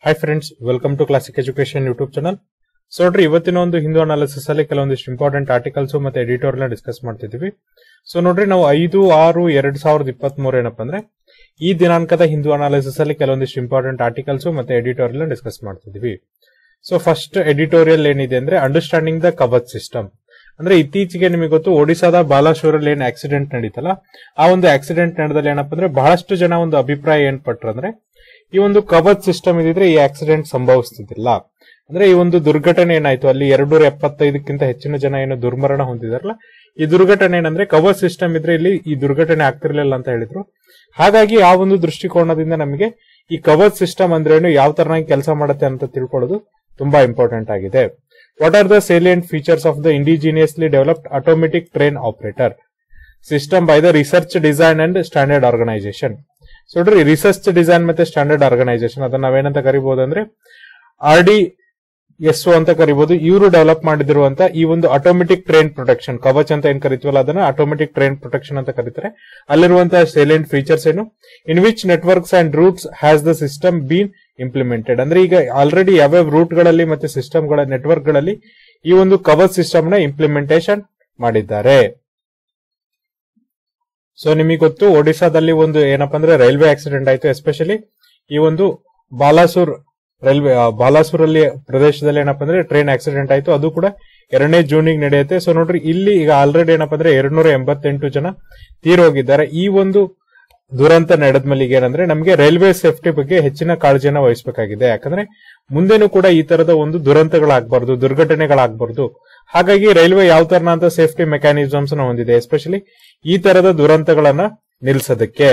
hi friends welcome to classic education YouTube channel so ನೋಡ್ರಿ ಇವತ್ತಿನ ಒಂದು ಹಿಂದೂ ಅನಾಲಿಸಿಸ್ ಅಲ್ಲಿ ಕೆಲವೊಂದಿಷ್ಟು ಇಂಪಾರ್ಟೆಂಟ್ ಆರ್ಟಿಕಲ್ಸ್ ಮತ್ತೆ ಎಡಿಟೋರಿಯಲ್ ಡಿಸ್ಕಸ್ ಮಾಡ್ತಿದೀವಿ ಸೊ ನೋಡ್ರಿ ನಾವು ಐದು ಆರು ಎರಡ್ ಸಾವಿರದ ಇಪ್ಪತ್ತ್ ಮೂರು ಏನಪ್ಪ ಅಂದ್ರೆ ಈ ದಿನಾಂಕದ ಹಿಂದೂ ಅನಾಲಿಸಿಸ್ ಅಲ್ಲಿ ಕೆಲವೊಂದಿಷ್ಟು ಇಂಪಾರ್ಟೆಂಟ್ ಆರ್ಟಿಕಲ್ಸ್ ಮತ್ತೆ ಎಡಿಟೋರಿಯಲ್ ಡಿಸ್ಕಸ್ ಮಾಡ್ತಿದೀವಿ ಸೊ ಫಸ್ಟ್ ಎಡಿಟೋರಿಯಲ್ ಏನಿದೆ ಅಂದ್ರೆ ಅಂಡರ್ಸ್ಟ್ಯಾಂಡಿಂಗ್ ದ ಕವಚ್ ಸಿಸ್ಟಮ್ ಅಂದ್ರೆ ಇತ್ತೀಚೆಗೆ ನಿಮಗೆ ಗೊತ್ತು ಒಡಿಸಾದ ಬಾಲಾಶೂರಲ್ಲಿ ಏನ್ ಆಕ್ಸಿಡೆಂಟ್ ನಡೀತಲ್ಲ ಆ ಒಂದು ಆಕ್ಸಿಡೆಂಟ್ ನಡೆದಲ್ಲಿ ಏನಪ್ಪ ಅಂದ್ರೆ ಬಹಳಷ್ಟು ಜನ ಒಂದು ಅಭಿಪ್ರಾಯ ಏನ್ ಪಟ್ರಂದ್ರೆ ಈ ಒಂದು ಕವಚ್ ಸಿಸ್ಟಮ್ ಇದಿದ್ರೆ ಈ ಆಕ್ಸಿಡೆಂಟ್ ಸಂಭವಿಸ್ತಿದ್ದಿಲ್ಲ ಅಂದ್ರೆ ಈ ಒಂದು ದುರ್ಘಟನೆ ಏನಾಯ್ತು ಅಲ್ಲಿ ಎರಡ್ನೂರ ಎಪ್ಪತ್ತೈದಕ್ಕಿಂತ ಹೆಚ್ಚಿನ ಜನ ಏನು ದುರ್ಮರಣ ಹೊಂದಿದಾರಲ್ಲ ಈ ದುರ್ಘಟನೆ ಏನಂದ್ರೆ ಕವಚ್ ಸಿಸ್ಟಮ್ ಇದ್ರೆ ಇಲ್ಲಿ ಈ ದುರ್ಘಟನೆ ಆಗ್ತಿರ್ಲಿಲ್ಲ ಅಂತ ಹೇಳಿದ್ರು ಹಾಗಾಗಿ ಆ ಒಂದು ದೃಷ್ಟಿಕೋನದಿಂದ ನಮಗೆ ಈ ಕವಚ್ ಸಿಸ್ಟಮ್ ಅಂದ್ರೇನು ಯಾವ ತರನಾಗಿ ಕೆಲಸ ಮಾಡುತ್ತೆ ಅಂತ ತಿಳ್ಕೊಳ್ಳೋದು ತುಂಬಾ ಇಂಪಾರ್ಟೆಂಟ್ ಆಗಿದೆ what are the salient features of the indigenously developed automatic train operator system by the research design and standard organisation so ನೋಡ್ರಿ ರಿಸರ್ಚ್ ಡಿಸೈನ್ ಮತ್ತೆ ಸ್ಟ್ಯಾಂಡರ್ಡ್ ಆರ್ಗನೈಸೇಷನ್ ಅದನ್ನ ನಾವೇನಂತ ಕರಿಬಹುದು ಅಂದ್ರೆ ಆರ್ ಡಿ ಎಸ್ ಅಂತ ಕರಿಬಹುದು ಇವರು ಡೆವಲಪ್ ಮಾಡಿದಿರುವಂತ ಈ ಒಂದು ಆಟೋಮೆಟಿಕ್ ಟ್ರೈನ್ ಪ್ರೊಟೆಕ್ಷನ್ ಕವಚ್ ಅಂತ ಏನ್ ಕರಿತೀವಲ್ಲ ಅದನ್ನ ಆಟೋಮೆಟಿಕ್ ಟ್ರೈನ್ ಪ್ರೊಟೆಕ್ಷನ್ ಅಂತ ಕರೀತಾರೆ ಅಲ್ಲಿರುವಂತಹ ಸೇಲೆಂಟ್ ಫೀಚರ್ಸ್ ಏನು in which networks and routes has the system been implemented ಅಂದ್ರೆ ಈಗ ಆಲ್ರೆಡಿ ಯಾವ್ಯಾವ ರೂಟ್ ಗಳಲ್ಲಿ ಮತ್ತೆ ಸಿಸ್ಟಮ್ ಗಳ ನೆಟ್ವರ್ಕ್ ಗಳಲ್ಲಿ ಈ ಒಂದು ಕವಚ್ ಸಿಸ್ಟಮ್ ನ ಇಂಪ್ಲಿಮೆಂಟೇಷನ್ ಮಾಡಿದ್ದಾರೆ ಸೊ ನಿಮಗೆ ಗೊತ್ತು ಒಡಿಸಾದಲ್ಲಿ ಒಂದು ಏನಪ್ಪಾ ಅಂದ್ರೆ ರೈಲ್ವೆ ಆಕ್ಸಿಡೆಂಟ್ ಆಯ್ತು ಎಸ್ಪೆಷಲಿ ಈ ಒಂದು ಬಾಲಾಸೂರ್ ರೈಲ್ವೆ ಆ, ಬಾಲಾಸೂರಲ್ಲಿ ಪ್ರದೇಶದಲ್ಲಿ ಏನಪ್ಪಾ ಅಂದ್ರೆ ಟ್ರೈನ್ ಆಕ್ಸಿಡೆಂಟ್ ಆಯ್ತು ಅದು ಕೂಡ ಎರಡನೇ ಜೂನಿಗೆ ನಡೆಯುತ್ತೆ ಸೊ ನೋಡ್ರಿ ಇಲ್ಲಿ ಈಗ ಆಲ್ರೆಡಿ ಏನಪ್ಪಾ ಅಂದ್ರೆ ಎರಡ್ನೂರ ಎಂಬತ್ತೆಂಟು ಜನ ತೀರೋಗಿದ್ದಾರೆ ಈ ಒಂದು ದುರಂತ ನಡೆದ್ಮೇಲೆ ಈಗ ಏನಂದ್ರೆ ನಮಗೆ ರೈಲ್ವೆ ಸೇಫ್ಟಿ ಬಗ್ಗೆ ಹೆಚ್ಚಿನ ಕಾಳಜಿಯನ್ನ ವಹಿಸಬೇಕಾಗಿದೆ ಯಾಕಂದ್ರೆ ಮುಂದೆನೂ ಕೂಡ ಈ ತರದ ಒಂದು ದುರಂತಗಳಾಗಬಾರ್ದು ದುರ್ಘಟನೆಗಳಾಗಬಾರ್ದು ಹಾಗಾಗಿ ರೈಲ್ವೆ ಯಾವ ತರನಾದ ಸೇಫ್ಟಿ ಮೆಕ್ಯಾನಿಸಮ್ಸ್ ನ ಹೊಂದಿದೆ ಎಸ್ಪೆಷಲಿ ಈ ತರದ ದುರಂತಗಳನ್ನ ನಿಲ್ಸೋದಕ್ಕೆ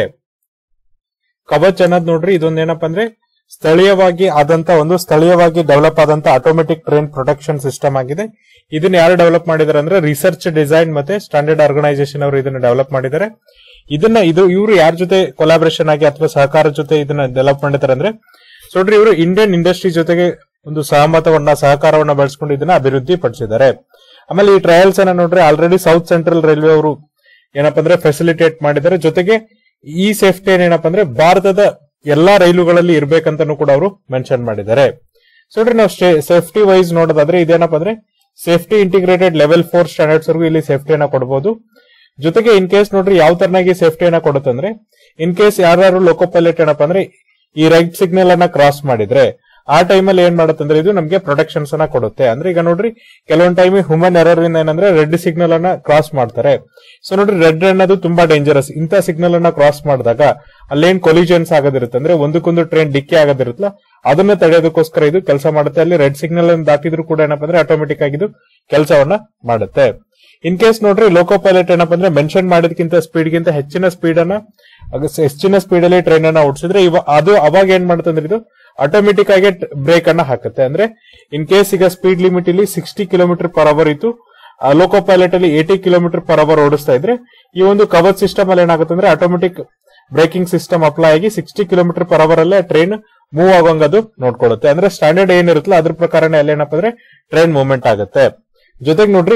ಕವಚ್ ಅನ್ನೋದ್ ನೋಡ್ರಿ ಇದೊಂದ್ ಏನಪ್ಪಾ ಅಂದ್ರೆ ಸ್ಥಳೀಯವಾಗಿ ಆದಂತ ಒಂದು ಸ್ಥಳೀಯವಾಗಿ ಡೆವಲಪ್ ಆದಂತ ಆಟೋಮೆಟಿಕ್ ಟ್ರೈನ್ ಪ್ರೊಟೆಕ್ಷನ್ ಸಿಸ್ಟಮ್ ಆಗಿದೆ ಇದನ್ನ ಯಾರು ಡೆವಲಪ್ ಮಾಡಿದ್ದಾರೆ ಅಂದ್ರೆ ರಿಸರ್ಚ್ ಡಿಸೈನ್ ಮತ್ತೆ ಸ್ಟ್ಯಾಂಡರ್ಡ್ ಆರ್ಗನೈಸೇಷನ್ ಅವರು ಇದನ್ನ ಡೆವಲಪ್ ಮಾಡಿದ್ದಾರೆ ಇದನ್ನ ಇದು ಇವರು ಯಾರ ಜೊತೆ ಕೊಲಾಬರೇಷನ್ ಆಗಿ ಅಥವಾ ಸಹಕಾರ ಜೊತೆ ಇದನ್ನ ಡೆವಲಪ್ ಮಾಡಿದ್ದಾರೆ ಅಂದ್ರೆ ಸೊ ನೋಡ್ರಿ ಇವರು ಇಂಡಿಯನ್ ಇಂಡಸ್ಟ್ರಿ ಜೊತೆಗೆ ಒಂದು ಸಹಮತವನ್ನ ಸಹಕಾರವನ್ನ ಬಳಸ್ಕೊಂಡು ಇದನ್ನ ಅಭಿವೃದ್ಧಿ ಪಡಿಸಿದ್ದಾರೆ ಆಮೇಲೆ ಈ ಟ್ರಯಲ್ಸ್ ಅನ್ನ ನೋಡ್ರಿ ಆಲ್ರೆಡಿ ಸೌತ್ ಸೆಂಟ್ರಲ್ ರೈಲ್ವೆ ಅವರು ಏನಪ್ಪಾ ಅಂದ್ರೆ ಫೆಸಿಲಿಟೇಟ್ ಮಾಡಿದ್ದಾರೆ ಜೊತೆಗೆ ಈ ಸೇಫ್ಟಿ ಏನಪ್ಪಾ ಅಂದ್ರೆ ಭಾರತದ ಎಲ್ಲಾ ರೈಲುಗಳಲ್ಲಿ ಇರ್ಬೇಕಂತನೂ ಕೂಡ ಅವರು ಮೆನ್ಷನ್ ಮಾಡಿದ್ದಾರೆ ಸೊ ನೋಡ್ರಿ ನಾವು ಸೇಫ್ಟಿ ವೈಸ್ ನೋಡೋದಾದ್ರೆ ಇದೇನಪ್ಪ ಅಂದ್ರೆ safety integrated level four standards ವರೆಗೂ ಇಲ್ಲಿ ಸೇಫ್ಟಿಯನ್ನ ಕೊಡಬಹುದು ಜೊತೆಗೆ ಇನ್ ಕೇಸ್ ನೋಡ್ರಿ ಯಾವ ತರನಾಗಿ ಸೇಫ್ಟಿಯನ್ನ ಕೊಡುತ್ತಂದ್ರೆ ಇನ್ ಕೇಸ್ ಯಾರು ಲೋಕೋ ಪೈಲಟ್ ಏನಪ್ಪಾ ಅಂದ್ರೆ ಈ ರೈಟ್ ಸಿಗ್ನಲ್ ಅನ್ನ ಕ್ರಾಸ್ ಮಾಡಿದ್ರೆ ಆ ಟೈಮಲ್ಲಿ ಏನ್ ಮಾಡುತ್ತಂದ್ರೆ ಇದು ನಮಗೆ ಪ್ರೊಟೆಕ್ಷನ್ಸ್ ಅನ್ನ ಕೊಡುತ್ತೆ ಅಂದ್ರೆ ಈಗ ನೋಡ್ರಿ ಕೆಲವೊಂದ್ ಟೈಮ್ ಹ್ಯೂಮನ್ ಎರರ್ ಇಂದ ಏನಂದ್ರೆ ರೆಡ್ ಸಿಗ್ನಲ್ ಅನ್ನ ಕ್ರಾಸ್ ಮಾಡ್ತಾರೆ ಸೊ ನೋಡ್ರಿ ರೆಡ್ ಅನ್ನೋದು ತುಂಬಾ ಡೇಂಜರಸ್ ಇಂಥ ಸಿಗ್ನಲ್ ಅನ್ನ ಕ್ರಾಸ್ ಮಾಡಿದಾಗ ಅಲ್ಲೇನ್ ಕೊಲಿಜನ್ಸ್ ಆಗೋದಿರುತ್ತೆ ಅಂದ್ರೆ ಒಂದಕ್ಕೊಂದು ಟ್ರೈನ್ ಡಿಕ್ಕಿ ಆಗೋದಿರುತ್ತಲ್ಲ ಅದನ್ನ ತಡೆಯೋದಕ್ಕೋಸ್ಕರ ಇದು ಕೆಲಸ ಮಾಡುತ್ತೆ ಅಲ್ಲಿ ರೆಡ್ ಸಿಗ್ನಲ್ ಅನ್ನು ದಾಟಿದ್ರು ಕೂಡ ಏನಪ್ಪಾ ಅಂದ್ರೆ ಆಟೋಮೆಟಿಕ್ ಆಗಿ ಇದು ಕೆಲಸವನ್ನ ಮಾಡುತ್ತೆ ಇನ್ ಕೇಸ್ ನೋಡ್ರಿ ಲೋಕೋ ಪೈಲಟ್ ಏನಪ್ಪಾ ಅಂದ್ರೆ ಮೆನ್ಷನ್ ಮಾಡಿದಕ್ಕಿಂತ ಸ್ಪೀಡ್ ಗಿಂತ ಹೆಚ್ಚಿನ ಸ್ಪೀಡ್ ಅನ್ನ ಅಗ- ಹೆಚ್ಚಿನ ಸ್ಪೀಡ್ ಅಲ್ಲಿ ಟ್ರೈನ್ ಅನ್ನ ಓಡಿಸಿದ್ರೆ ಇವ ಅದು ಅವಾಗ ಏನ್ ಮಾಡುತ್ತೆ ಅಂದ್ರೆ ಇದು ಆಟೋಮೆಟಿಕ್ ಆಗಿ ಬ್ರೇಕ್ ಅನ್ನ ಹಾಕುತ್ತೆ ಅಂದ್ರೆ ಇನ್ ಕೇಸ್ ಈಗ ಸ್ಪೀಡ್ ಲಿಮಿಟ್ ಇಲ್ಲಿ ಸಿಕ್ಸ್ಟಿ ಕಿಲೋಮೀಟರ್ ಪರ್ ಅವರ್ ಇತ್ತು ಲೋಕೋ ಪೈಲಟ್ ಅಲ್ಲಿ ಏಟಿ ಕಿಲೋಮೀಟರ್ ಪರ್ ಅವರ್ ಓಡಿಸ್ತಾ ಇದ್ರೆ ಈ ಒಂದು ಕವಚ್ ಸಿಸ್ಟಮ್ ಅಲ್ಲಿ ಏನಾಗುತ್ತೆ ಅಂದ್ರೆ ಆಟೋಮೆಟಿಕ್ ಬ್ರೇಕಿಂಗ್ ಸಿಸ್ಟಮ್ ಅಪ್ಲೈ ಆಗಿ ಸಿಕ್ಸ್ಟಿ ಕಿಲೋಮೀಟರ್ ಪರ್ ಅವರ್ ಅಲ್ಲೇ ಟ್ರೈನ್ ಮೂವ್ ಆಗೋಂಗ್ ಅದು ನೋಡ್ಕೊಳ್ಳುತ್ತೆ ಅಂದ್ರೆ ಸ್ಟ್ಯಾಂಡರ್ಡ್ ಏನಿರುತ್ತಲ್ಲ ಅದ್ರ ಪ್ರಕಾರನೇ ಅಲ್ಲಿ ಏನಪ್ಪಾ ಅಂದ್ರೆ ಟ್ರೈನ್ ಮೂವ್ಮೆಂಟ್ ಆಗುತ್ತೆ ಜೊತೆಗೆ ನೋಡ್ರಿ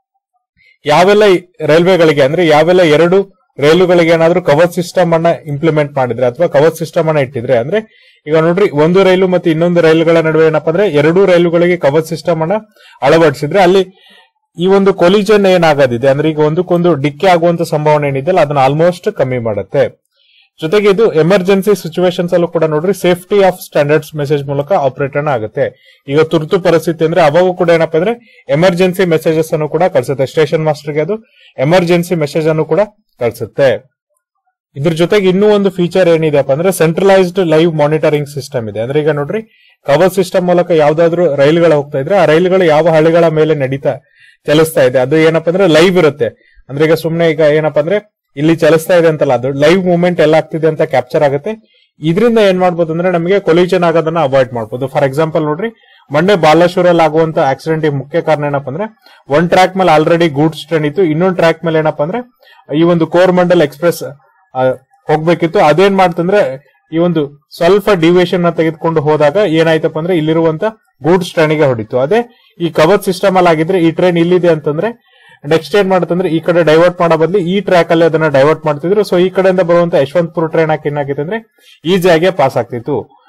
ಯಾವೆಲ್ಲ ಈ ರೈಲ್ವೆಗಳಿಗೆ ಅಂದ್ರೆ ಯಾವೆಲ್ಲ ಎರಡು ರೈಲುಗಳಿಗೆ ಏನಾದ್ರೂ ಕವಚ್ ಸಿಸ್ಟಮ್ ಅನ್ನ ಇಂಪ್ಲಿಮೆಂಟ್ ಮಾಡಿದ್ರೆ ಅಥವಾ ಕವಚ್ ಸಿಸ್ಟಮ್ ಅನ್ನ ಇಟ್ಟಿದ್ರೆ ಅಂದ್ರೆ ಈಗ ನೋಡ್ರಿ ಒಂದು ರೈಲು ಮತ್ತೆ ಇನ್ನೊಂದು ರೈಲುಗಳ ನಡುವೆ ಏನಪ್ಪಾ ಅಂದ್ರೆ ಎರಡೂ ರೈಲುಗಳಿಗೆ ಕವಚ್ ಸಿಸ್ಟಮ್ ಅನ್ನ ಅಳವಡಿಸಿದ್ರೆ ಅಲ್ಲಿ ಈ ಒಂದು ಕೊಲಿಜನ್ ಏನಾಗೋದಿದೆ ಅಂದ್ರೆ ಈಗ ಒಂದಕ್ಕೊಂದು ಡಿಕ್ಕಿ ಆಗುವಂತ ಸಂಭಾವನೆ ಏನಿದೆಯಲ್ಲ ಅದನ್ನ ಆಲ್ಮೋಸ್ಟ್ ಕಮ್ಮಿ ಮಾಡುತ್ತೆ ಜೊತೆಗೆ ಇದು ಎಮರ್ಜೆನ್ಸಿ ಸಿಚುವೇಶನ್ಸ್ ಅಲ್ಲೂ ಕೂಡ ನೋಡ್ರಿ ಸೇಫ್ಟಿ ಆಫ್ ಸ್ಟ್ಯಾಂಡರ್ಡ್ಸ್ ಮೆಸೇಜ್ ಮೂಲಕ ಆಪರೇಟರ್ ಆಗುತ್ತೆ ಈಗ ತುರ್ತು ಪರಿಸ್ಥಿತಿ ಅಂದ್ರೆ ಅವಾಗೂ ಕೂಡ ಏನಪ್ಪಾ ಅಂದ್ರೆ ಎಮರ್ಜೆನ್ಸಿ ಮೆಸೇಜಸ್ ಅನ್ನು ಕೂಡ ಕಳಿಸುತ್ತೆ ಸ್ಟೇಷನ್ ಮಾಸ್ಟರ್ಗೆ ಅದು ಎಮರ್ಜೆನ್ಸಿ ಮೆಸೇಜ್ ಅನ್ನು ಕೂಡ ಕಳಿಸುತ್ತೆ ಇದ್ರ ಜೊತೆಗೆ ಇನ್ನೂ ಒಂದು ಫೀಚರ್ ಏನಿದೆಪ್ಪ ಅಂದ್ರೆ ಸೆಂಟ್ರಲೈಸ್ಡ್ ಲೈವ್ ಮಾನಿಟರಿಂಗ್ ಸಿಸ್ಟಮ್ ಇದೆ ಅಂದ್ರೆ ಈಗ ನೋಡ್ರಿ ಕವರ್ ಸಿಸ್ಟಮ್ ಮೂಲಕ ಯಾವ್ದಾದ್ರು ರೈಲುಗಳು ಹೋಗ್ತಾ ಇದ್ರೆ ಆ ರೈಲುಗಳು ಯಾವ ಹಳಿಗಳ ಮೇಲೆ ನಡೀತಾ ಚಲಿಸ್ತಾ ಇದೆ ಅದು ಏನಪ್ಪಾ ಅಂದ್ರೆ ಲೈವ್ ಇರುತ್ತೆ ಅಂದ್ರೆ ಈಗ ಸುಮ್ನೆ ಈಗ ಏನಪ್ಪಾ ಅಂದ್ರೆ ಇಲ್ಲಿ ಚಲಿಸ್ತಾ ಇದೆ ಅಂತಲ್ಲ ಅದು ಲೈವ್ ಮೂವ್ಮೆಂಟ್ ಎಲ್ಲ ಆಗ್ತಿದೆ ಅಂತ ಕ್ಯಾಪ್ಚರ್ ಆಗುತ್ತೆ ಇದರಿಂದ ಏನ್ ಮಾಡ್ಬೋದು ಅಂದ್ರೆ ನಮಗೆ ಕೊಲಿಜನ್ ಆಗೋದನ್ನ ಅವಾಯ್ಡ್ ಮಾಡ್ಬೋದು ಫಾರ್ ಎಕ್ಸಾಂಪಲ್ ನೋಡ್ರಿ ಮೊನ್ನೆ ಬಾಲಾಶೂರಲ್ಲಿ ಆಗುವಂತ ಆಕ್ಸಿಡೆಂಟ್ ಮುಖ್ಯ ಕಾರಣ ಏನಪ್ಪಾ ಅಂದ್ರೆ ಒಂದ್ ಟ್ರ್ಯಾಕ್ ಮೇಲೆ ಆಲ್ರೆಡಿ ಗೂಡ್ಸ್ ಟ್ರೈನ್ ಇತ್ತು ಇನ್ನೊಂದು ಟ್ರ್ಯಾಕ್ ಮೇಲೆ ಏನಪ್ಪಾ ಅಂದ್ರೆ ಈ ಒಂದು ಕೋರ್ಮಂಡಲ್ ಎಕ್ಸ್ಪ್ರೆಸ್ ಆ, ಹೋಗ್ಬೇಕಿತ್ತು ಅದೇನ್ ಮಾಡ್ತಂದ್ರೆ ಈ ಒಂದು ಸ್ವಲ್ಪ ಡಿವಿಯೇಷನ್ ನ ತೆಗೆದುಕೊಂಡು ಹೋದಾಗ ಏನಾಯ್ತಪ್ಪ ಅಂದ್ರೆ ಇಲ್ಲಿರುವಂತ ಗೂಡ್ಸ್ ಟ್ರೈನಿಗೆ ಹೊಡಿತು ಅದೇ ಈ ಕವಚ್ ಸಿಸ್ಟಮ್ ಅಲ್ಲಿ ಆಗಿದ್ರೆ ಈ ಟ್ರೈನ್ ಇಲ್ಲಿದೆ ಅಂತಂದ್ರೆ ನೆಕ್ಸ್ಟ್ ಏನ್ ಮಾಡುತ್ತಂದ್ರೆ ಈ ಕಡೆ ಡೈವರ್ಟ್ ಮಾಡೋ ಬದಲು ಈ ಟ್ರ್ಯಾಕ್ ಅಲ್ಲಿ ಅದನ್ನ ಡೈವರ್ಟ್ ಮಾಡ್ತಿದ್ರು ಸೊ ಈ ಕಡೆಯಿಂದ ಬರುವಂತ ಯಶವಂತಪುರ ಟ್ರೈನ್ ಹಾಕಿ ಏನಾಗಿತ್ತು ಅಂದ್ರೆ ಈಸಿಯಾಗಿ ಪಾಸ್ ಆಗ್ತಿತ್ತು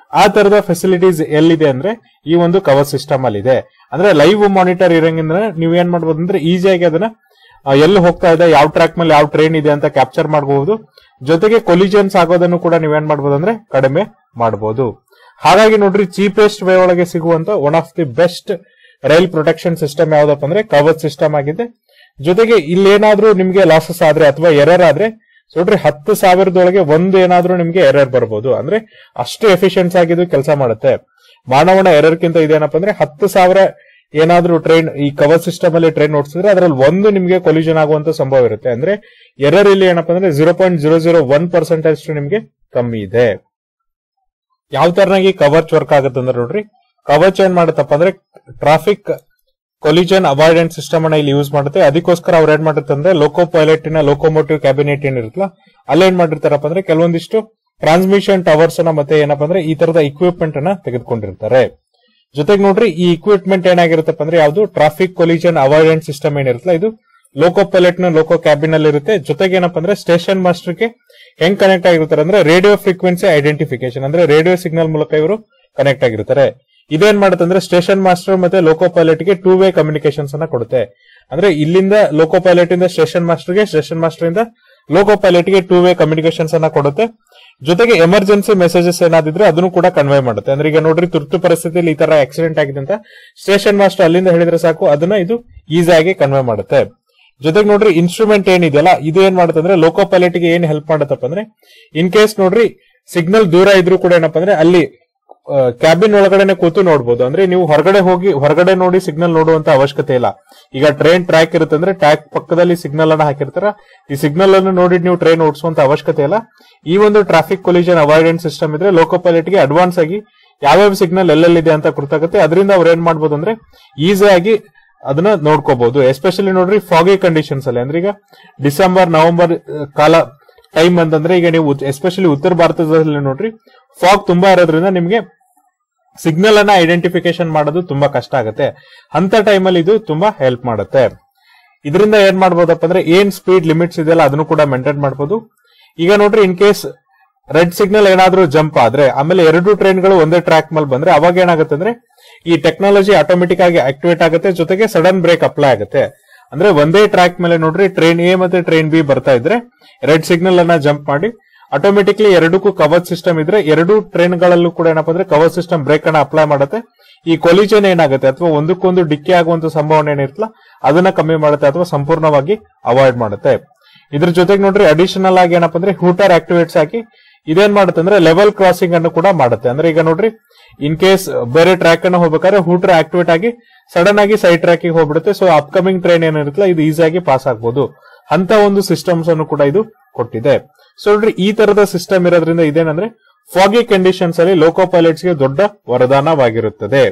ಆ ತರದ ಫೆಸಿಲಿಟೀಸ್ ಎಲ್ಲಿದೆ ಅಂದ್ರೆ ಈ ಒಂದು ಕವರ್ ಸಿಸ್ಟಮ್ ಅಲ್ಲಿ ಇದೆ ಅಂದ್ರೆ ಲೈವ್ ಮಾನಿಟರ್ ಇರಂಗಿಂದ್ರೆ ನೀವ್ ಏನ್ ಮಾಡ್ಬೋದು ಅಂದ್ರೆ ಈಸಿಯಾಗಿ ಅದನ್ನ ಆ, ಎಲ್ಲಿ ಹೋಗ್ತಾ ಇದೆ ಯಾವ ಟ್ರ್ಯಾಕ್ ಮೇಲೆ ಯಾವ ಟ್ರೈನ್ ಇದೆ ಅಂತ ಕ್ಯಾಪ್ಚರ್ ಮಾಡಬಹುದು ಜೊತೆಗೆ ಕೊಲಿಜನ್ಸ್ ಆಗೋದನ್ನು ಕೂಡ ನೀವೇನ್ ಮಾಡ್ಬೋದು ಅಂದ್ರೆ ಕಡಿಮೆ ಮಾಡಬಹುದು ಹಾಗಾಗಿ ನೋಡ್ರಿ ಚೀಪೆಸ್ಟ್ ವೇ ಒಳಗೆ ಸಿಗುವಂತ one of the best rail protection system ಯಾವ್ದಪ್ಪ ಅಂದ್ರೆ ಕವಚ್ ಸಿಸ್ಟಮ್ ಆಗಿದೆ ಜೊತೆಗೆ ಇಲ್ಲೇನಾದ್ರೂ ನಿಮ್ಗೆ ಲಾಸಸ್ ಆದ್ರೆ ಅಥವಾ ಎರರ್ ಆದ್ರೆ ನೋಡ್ರಿ ಹತ್ತು ಸಾವಿರದೊಳಗೆ ಒಂದು ಏನಾದ್ರೂ ನಿಮ್ಗೆ ಎರರ್ ಬರ್ಬೋದು ಅಂದ್ರೆ ಅಷ್ಟು ಎಫಿಷಿಯನ್ಸ್ ಆಗಿದ್ದು ಕೆಲಸ ಮಾಡುತ್ತೆ ಮಾನವನ ಎರರ್ಕ್ಕಿಂತ ಇದೇನಪ್ಪ ಅಂದ್ರೆ ಹತ್ತು ಸಾವಿರ ಏನಾದ್ರೂ ಟ್ರೈನ್ ಈ ಕವರ್ ಸಿಸ್ಟಮ್ ಅಲ್ಲಿ ಟ್ರೈನ್ ಓಡಿಸಿದ್ರೆ ಅದ್ರಲ್ಲಿ ಒಂದು ನಿಮ್ಗೆ ಕೊಲ್ಯೂಷನ್ ಆಗುವಂತ ಸಂಭವ ಇರುತ್ತೆ ಅಂದ್ರೆ ಎರರ್ ಇಲ್ಲಿ ಏನಪ್ಪ ಅಂದ್ರೆ zero point zero zero one percentage ನಿಮ್ಗೆ ಕಮ್ಮಿ ಇದೆ ಯಾವ ತರನಾಗಿ ಕವಚ್ ವರ್ಕ್ ಆಗುತ್ತೆ ಅಂದ್ರೆ ನೋಡ್ರಿ ಕವಚ್ ಏನ್ ಮಾಡುತ್ತಪ್ಪ ಅಂದ್ರೆ ಟ್ರಾಫಿಕ್ ಕೊಲಿಜನ್ ಅವಾಯ್ಡೆನ್ಸ್ ಸಿಸ್ಟಮ್ ಅನ್ನ ಇಲ್ಲಿ ಯೂಸ್ ಮಾಡುತ್ತೆ ಅದಕ್ಕೋಸ್ಕರ ಅವ್ರು ಏನ್ ಮಾಡುತ್ತೆ ಅಂದ್ರೆ ಲೋಕೋ ಪೈಲಟ್ ನ ಲೋಕೋಮೋಟಿವ್ ಕ್ಯಾಬಿನೆಟ್ ಏನಿರುತ್ತಲ್ಲ ಅಲ್ಲಿ ಏನ್ ಮಾಡಿರ್ತಾರಪ್ಪ ಅಂದ್ರೆ ಕೆಲವೊಂದಿಷ್ಟು ಟ್ರಾನ್ಸ್ಮಿಷನ್ ಟವರ್ಸ್ ಅನ್ನ ಮತ್ತೆ ಏನಪ್ಪ ಅಂದ್ರೆ ಈ ತರದ ಇಕ್ವಿಪ್ಮೆಂಟ್ ಅನ್ನ ತೆಗೆದುಕೊಂಡಿರ್ತಾರೆ ಜೊತೆಗೆ ನೋಡ್ರಿ ಈ ಇಕ್ವಿಪ್ಮೆಂಟ್ ಏನಾಗಿರುತ್ತಪ್ಪ ಅಂದ್ರೆ ಯಾವುದು ಟ್ರಾಫಿಕ್ ಕೊಲಿಜನ್ ಅವಾಯ್ಡೆನ್ಸ್ ಸಿಸ್ಟಮ್ ಏನಿರುತ್ತಲ್ಲ ಇದು ಲೋಕೋ ಪೈಲಟ್ ನ ಲೋಕೋ ಕ್ಯಾಬಿನ್ ಅಲ್ಲಿ ಇರುತ್ತೆ ಜೊತೆಗೆ ಏನಪ್ಪ ಅಂದ್ರೆ ಸ್ಟೇಷನ್ ಮಾಸ್ಟರ್ ಗೆ ಹೆಂಗ್ ಕನೆಕ್ಟ್ ಆಗಿರ್ತಾರೆ ಅಂದ್ರೆ ರೇಡಿಯೋ ಫ್ರೀಕ್ವೆನ್ಸಿ ಐಡೆಂಟಿಫಿಕೇಶನ್ ಅಂದ್ರೆ ರೇಡಿಯೋ ಸಿಗ್ನಲ್ ಮೂಲಕ ಇವರು ಕನೆಕ್ಟ್ ಆಗಿರ್ತಾರೆ ಇದೇನ್ ಮಾಡುತ್ತೆ ಅಂದ್ರೆ ಸ್ಟೇಷನ್ ಮಾಸ್ಟರ್ ಮತ್ತೆ ಲೋಕೋ ಪೈಲಟ್ ಗೆ ಟೂ ವೇ ಕಮ್ಯುನಿಕೇಶನ್ಸ್ ಅನ್ನ ಕೊಡುತ್ತೆ ಅಂದ್ರೆ ಇಲ್ಲಿಂದ ಲೋಕೋ ಪೈಲಟ್ ಇಂದ ಸ್ಟೇಷನ್ ಮಾಸ್ಟರ್ ಗೆ ಸ್ಟೇಷನ್ ಮಾಸ್ಟರ್ ಇಂದ ಲೋಕೋ ಪೈಲಟ್ ಗೆ ಟೂ ವೇ ಕಮ್ಯುನಿಕೇಶನ್ಸ್ ಅನ್ನ ಕೊಡುತ್ತೆ ಜೊತೆಗೆ ಎಮರ್ಜೆನ್ಸಿ ಮೆಸೇಜಸ್ ಏನಾದಿದ್ರೆ ಅದನ್ನು ಕೂಡ ಕನ್ವೆ ಮಾಡುತ್ತೆ ಅಂದ್ರೆ ಈಗ ನೋಡ್ರಿ ತುರ್ತು ಪರಿಸ್ಥಿತಿಯಲ್ಲಿ ಈ ತರ ಆಕ್ಸಿಡೆಂಟ್ ಆಗಿದೆ ಅಂತ ಸ್ಟೇಷನ್ ಮಾಸ್ಟರ್ ಅಲ್ಲಿಂದ ಹೇಳಿದ್ರೆ ಸಾಕು ಅದನ್ನ ಇದು ಈಸಿಯಾಗಿ ಕನ್ವೆ ಮಾಡುತ್ತೆ ಜೊತೆಗೆ ನೋಡ್ರಿ ಇನ್ಸ್ಟ್ರೂಮೆಂಟ್ ಏನಿದೆಯಲ್ಲ ಇದು ಏನ್ ಮಾಡುತ್ತೆ ಅಂದ್ರೆ ಲೋಕೋ ಪೈಲಟ್ ಗೆ ಏನ್ ಹೆಲ್ಪ್ ಮಾಡುತ್ತಪ್ಪ ಅಂದ್ರೆ ಇನ್ ಕೇಸ್ ನೋಡ್ರಿ ಸಿಗ್ನಲ್ ದೂರ ಇದ್ರೂ ಕೂಡ ಏನಪ್ಪ ಅಂದ್ರೆ ಅಲ್ಲಿ ಕ್ಯಾಬಿನ್ ಒಳಗಡೆನೆ ಕೂತು ನೋಡ್ಬೋದು ಅಂದ್ರೆ ನೀವು ಹೊರಗಡೆ ಹೋಗಿ ಹೊರಗಡೆ ನೋಡಿ ಸಿಗ್ನಲ್ ನೋಡುವಂತ ಅವಶ್ಯಕತೆ ಇಲ್ಲ ಈಗ ಟ್ರೈನ್ ಟ್ರ್ಯಾಕ್ ಇರುತ್ತೆ ಅಂದ್ರೆ ಟ್ರ್ಯಾಕ್ ಪಕ್ಕದಲ್ಲಿ ಸಿಗ್ನಲ್ ಅನ್ನ ಹಾಕಿರ್ತಾರ ಈ ಸಿಗ್ನಲ್ ಅನ್ನು ನೋಡಿ ನೀವು ಟ್ರೈನ್ ಓಡಿಸುವಂತ ಅವಶ್ಯಕತೆ ಇಲ್ಲ ಈ ಒಂದು ಟ್ರಾಫಿಕ್ ಕೊಲಿಜನ್ ಅವಾಯ್ಡೆನ್ಸ್ ಸಿಸ್ಟಮ್ ಇದ್ರೆ ಲೋಕೋ ಪೈಲಟ್ ಗೆ ಅಡ್ವಾನ್ಸ್ ಆಗಿ ಯಾವ್ಯಾವ ಸಿಗ್ನಲ್ ಎಲ್ಲೆಲ್ಲಿದೆ ಅಂತ ಗೊತ್ತಾಗುತ್ತೆ ಅದರಿಂದ ಅವ್ರು ಏನ್ ಮಾಡ್ಬೋದು ಅಂದ್ರೆ ಈಸಿಯಾಗಿ ಅದನ್ನ ನೋಡ್ಕೋಬಹುದು ಎಸ್ಪೆಷಲಿ ನೋಡ್ರಿ ಫಾಗಿ ಕಂಡೀಷನ್ಸ್ ಅಲ್ಲಿ ಅಂದ್ರೆ ಈಗ ಡಿಸೆಂಬರ್ ನವೆಂಬರ್ ಆ, ಕಾಲ ಟೈಮ್ ಅಂತಂದ್ರೆ ಈಗ ನೀವು ಎಸ್ಪೆಷಲಿ ಉತ್ತರ ಭಾರತದಲ್ಲಿ ನೋಡ್ರಿ ಫಾಗ್ ತುಂಬಾ ಇರೋದ್ರಿಂದ ನಿಮ್ಗೆ ಸಿಗ್ನಲ್ ಅನ್ನ ಐಡೆಂಟಿಫಿಕೇಶನ್ ಮಾಡೋದು ತುಂಬಾ ಕಷ್ಟ ಆಗುತ್ತೆ ಅಂತ ಟೈಮಲ್ಲಿ ಇದು ತುಂಬಾ ಹೆಲ್ಪ್ ಮಾಡುತ್ತೆ ಇದರಿಂದ ಏನ್ ಮಾಡ್ಬೋದಪ್ಪ ಅಂದ್ರೆ ಏನ್ ಸ್ಪೀಡ್ ಲಿಮಿಟ್ಸ್ ಇದೆಯಲ್ಲ ಅದನ್ನು ಕೂಡ ಮೇಂಟೈನ್ ಮಾಡ್ಬೋದು ಈಗ ನೋಡ್ರಿ ಇನ್ ಕೇಸ್ ರೆಡ್ ಸಿಗ್ನಲ್ ಏನಾದ್ರೂ ಜಂಪ್ ಆದ್ರೆ ಆಮೇಲೆ ಎರಡು ಟ್ರೈನ್ಗಳು ಒಂದೇ ಟ್ರ್ಯಾಕ್ ಮೇಲೆ ಬಂದ್ರೆ ಅವಾಗ ಏನಾಗುತ್ತೆ ಅಂದ್ರೆ ಈ ಟೆಕ್ನಾಲಜಿ ಆಟೋಮೆಟಿಕ್ ಆಗಿ ಆಕ್ಟಿವೇಟ್ ಆಗುತ್ತೆ ಜೊತೆಗೆ ಸಡನ್ ಬ್ರೇಕ್ ಅಪ್ಲೈ ಆಗುತ್ತೆ ಅಂದ್ರೆ ಒಂದೇ ಟ್ರ್ಯಾಕ್ ಮೇಲೆ ನೋಡ್ರಿ ಟ್ರೈನ್ ಎ ಮತ್ತೆ ಟ್ರೈನ್ ಬಿ ಬರ್ತಾ ಇದ್ರೆ ರೆಡ್ ಸಿಗ್ನಲ್ ಅನ್ನ ಜಂಪ್ ಮಾಡಿ ಆಟೋಮೆಟಿಕ್ಲಿ ಎರಡಕ್ಕೂ ಕವರ್ ಸಿಸ್ಟಮ್ ಇದ್ರೆ ಎರಡು ಟ್ರೈನ್ಗಳಲ್ಲೂ ಕೂಡ ಏನಪ್ಪಾ ಅಂದ್ರೆ ಕವರ್ ಸಿಸ್ಟಮ್ ಬ್ರೇಕ್ ಅನ್ನ ಅಪ್ಲೈ ಮಾಡುತ್ತೆ ಈ ಕೊಲಿಜನ್ ಏನಾಗುತ್ತೆ ಅಥವಾ ಒಂದಕ್ಕೊಂದು ಡಿಕ್ಕಿ ಆಗುವಂತ ಸಂಭಾವನೆ ಏನಿರ್ತಲ್ಲ ಅದನ್ನ ಕಮ್ಮಿ ಮಾಡುತ್ತೆ ಅಥವಾ ಸಂಪೂರ್ಣವಾಗಿ ಅವಾಯ್ಡ್ ಮಾಡುತ್ತೆ ಇದ್ರ ಜೊತೆಗೆ ನೋಡ್ರಿ ಅಡಿಷನಲ್ ಆಗಿ ಏನಪ್ಪಾ ಅಂದ್ರೆ ಹೂಟರ್ ಆಕ್ಟಿವೇಟ್ಸ್ ಹಾಕಿ ಇದೇನ್ ಮಾಡುತ್ತೆ ಅಂದ್ರೆ ಲೆವೆಲ್ ಕ್ರಾಸಿಂಗ್ ಅನ್ನು ಕೂಡ ಮಾಡುತ್ತೆ ಅಂದ್ರೆ ಈಗ ನೋಡ್ರಿ ಇನ್ ಕೇಸ್ ಬೇರೆ ಟ್ರ್ಯಾಕ್ ಅನ್ನು ಹೋಗ್ಬೇಕಾದ್ರೆ ಹೂಟರ್ ಆಕ್ಟಿವೇಟ್ ಆಗಿ ಸಡನ್ ಆಗಿ ಸೈಡ್ ಟ್ರ್ಯಾಕ್ ಹೋಗ್ಬಿಡುತ್ತೆ ಸೊ ಅಪ್ಕಮಿಂಗ್ ಟ್ರೈನ್ ಏನಿರುತ್ತಲ್ಲ ಇದು ಈಸಿಯಾಗಿ ಪಾಸ್ ಆಗ್ಬೋದು ಅಂತ ಒಂದು ಸಿಸ್ಟಮ್ಸ್ ಅನ್ನು ಕೂಡ ಇದು ಕೊಟ್ಟಿದೆ ಸೊ ನೋಡ್ರಿ ಈ ತರದ ಸಿಸ್ಟಮ್ ಇರೋದ್ರಿಂದ ಇದೇನಂದ್ರೆ ಫಾಗಿ ಕಂಡೀಷನ್ಸ್ ಅಲ್ಲಿ ಲೋಕೋ ಪೈಲಟ್ಸ್ ಗೆ ದೊಡ್ಡ ವರದಾನವಾಗಿರುತ್ತದೆ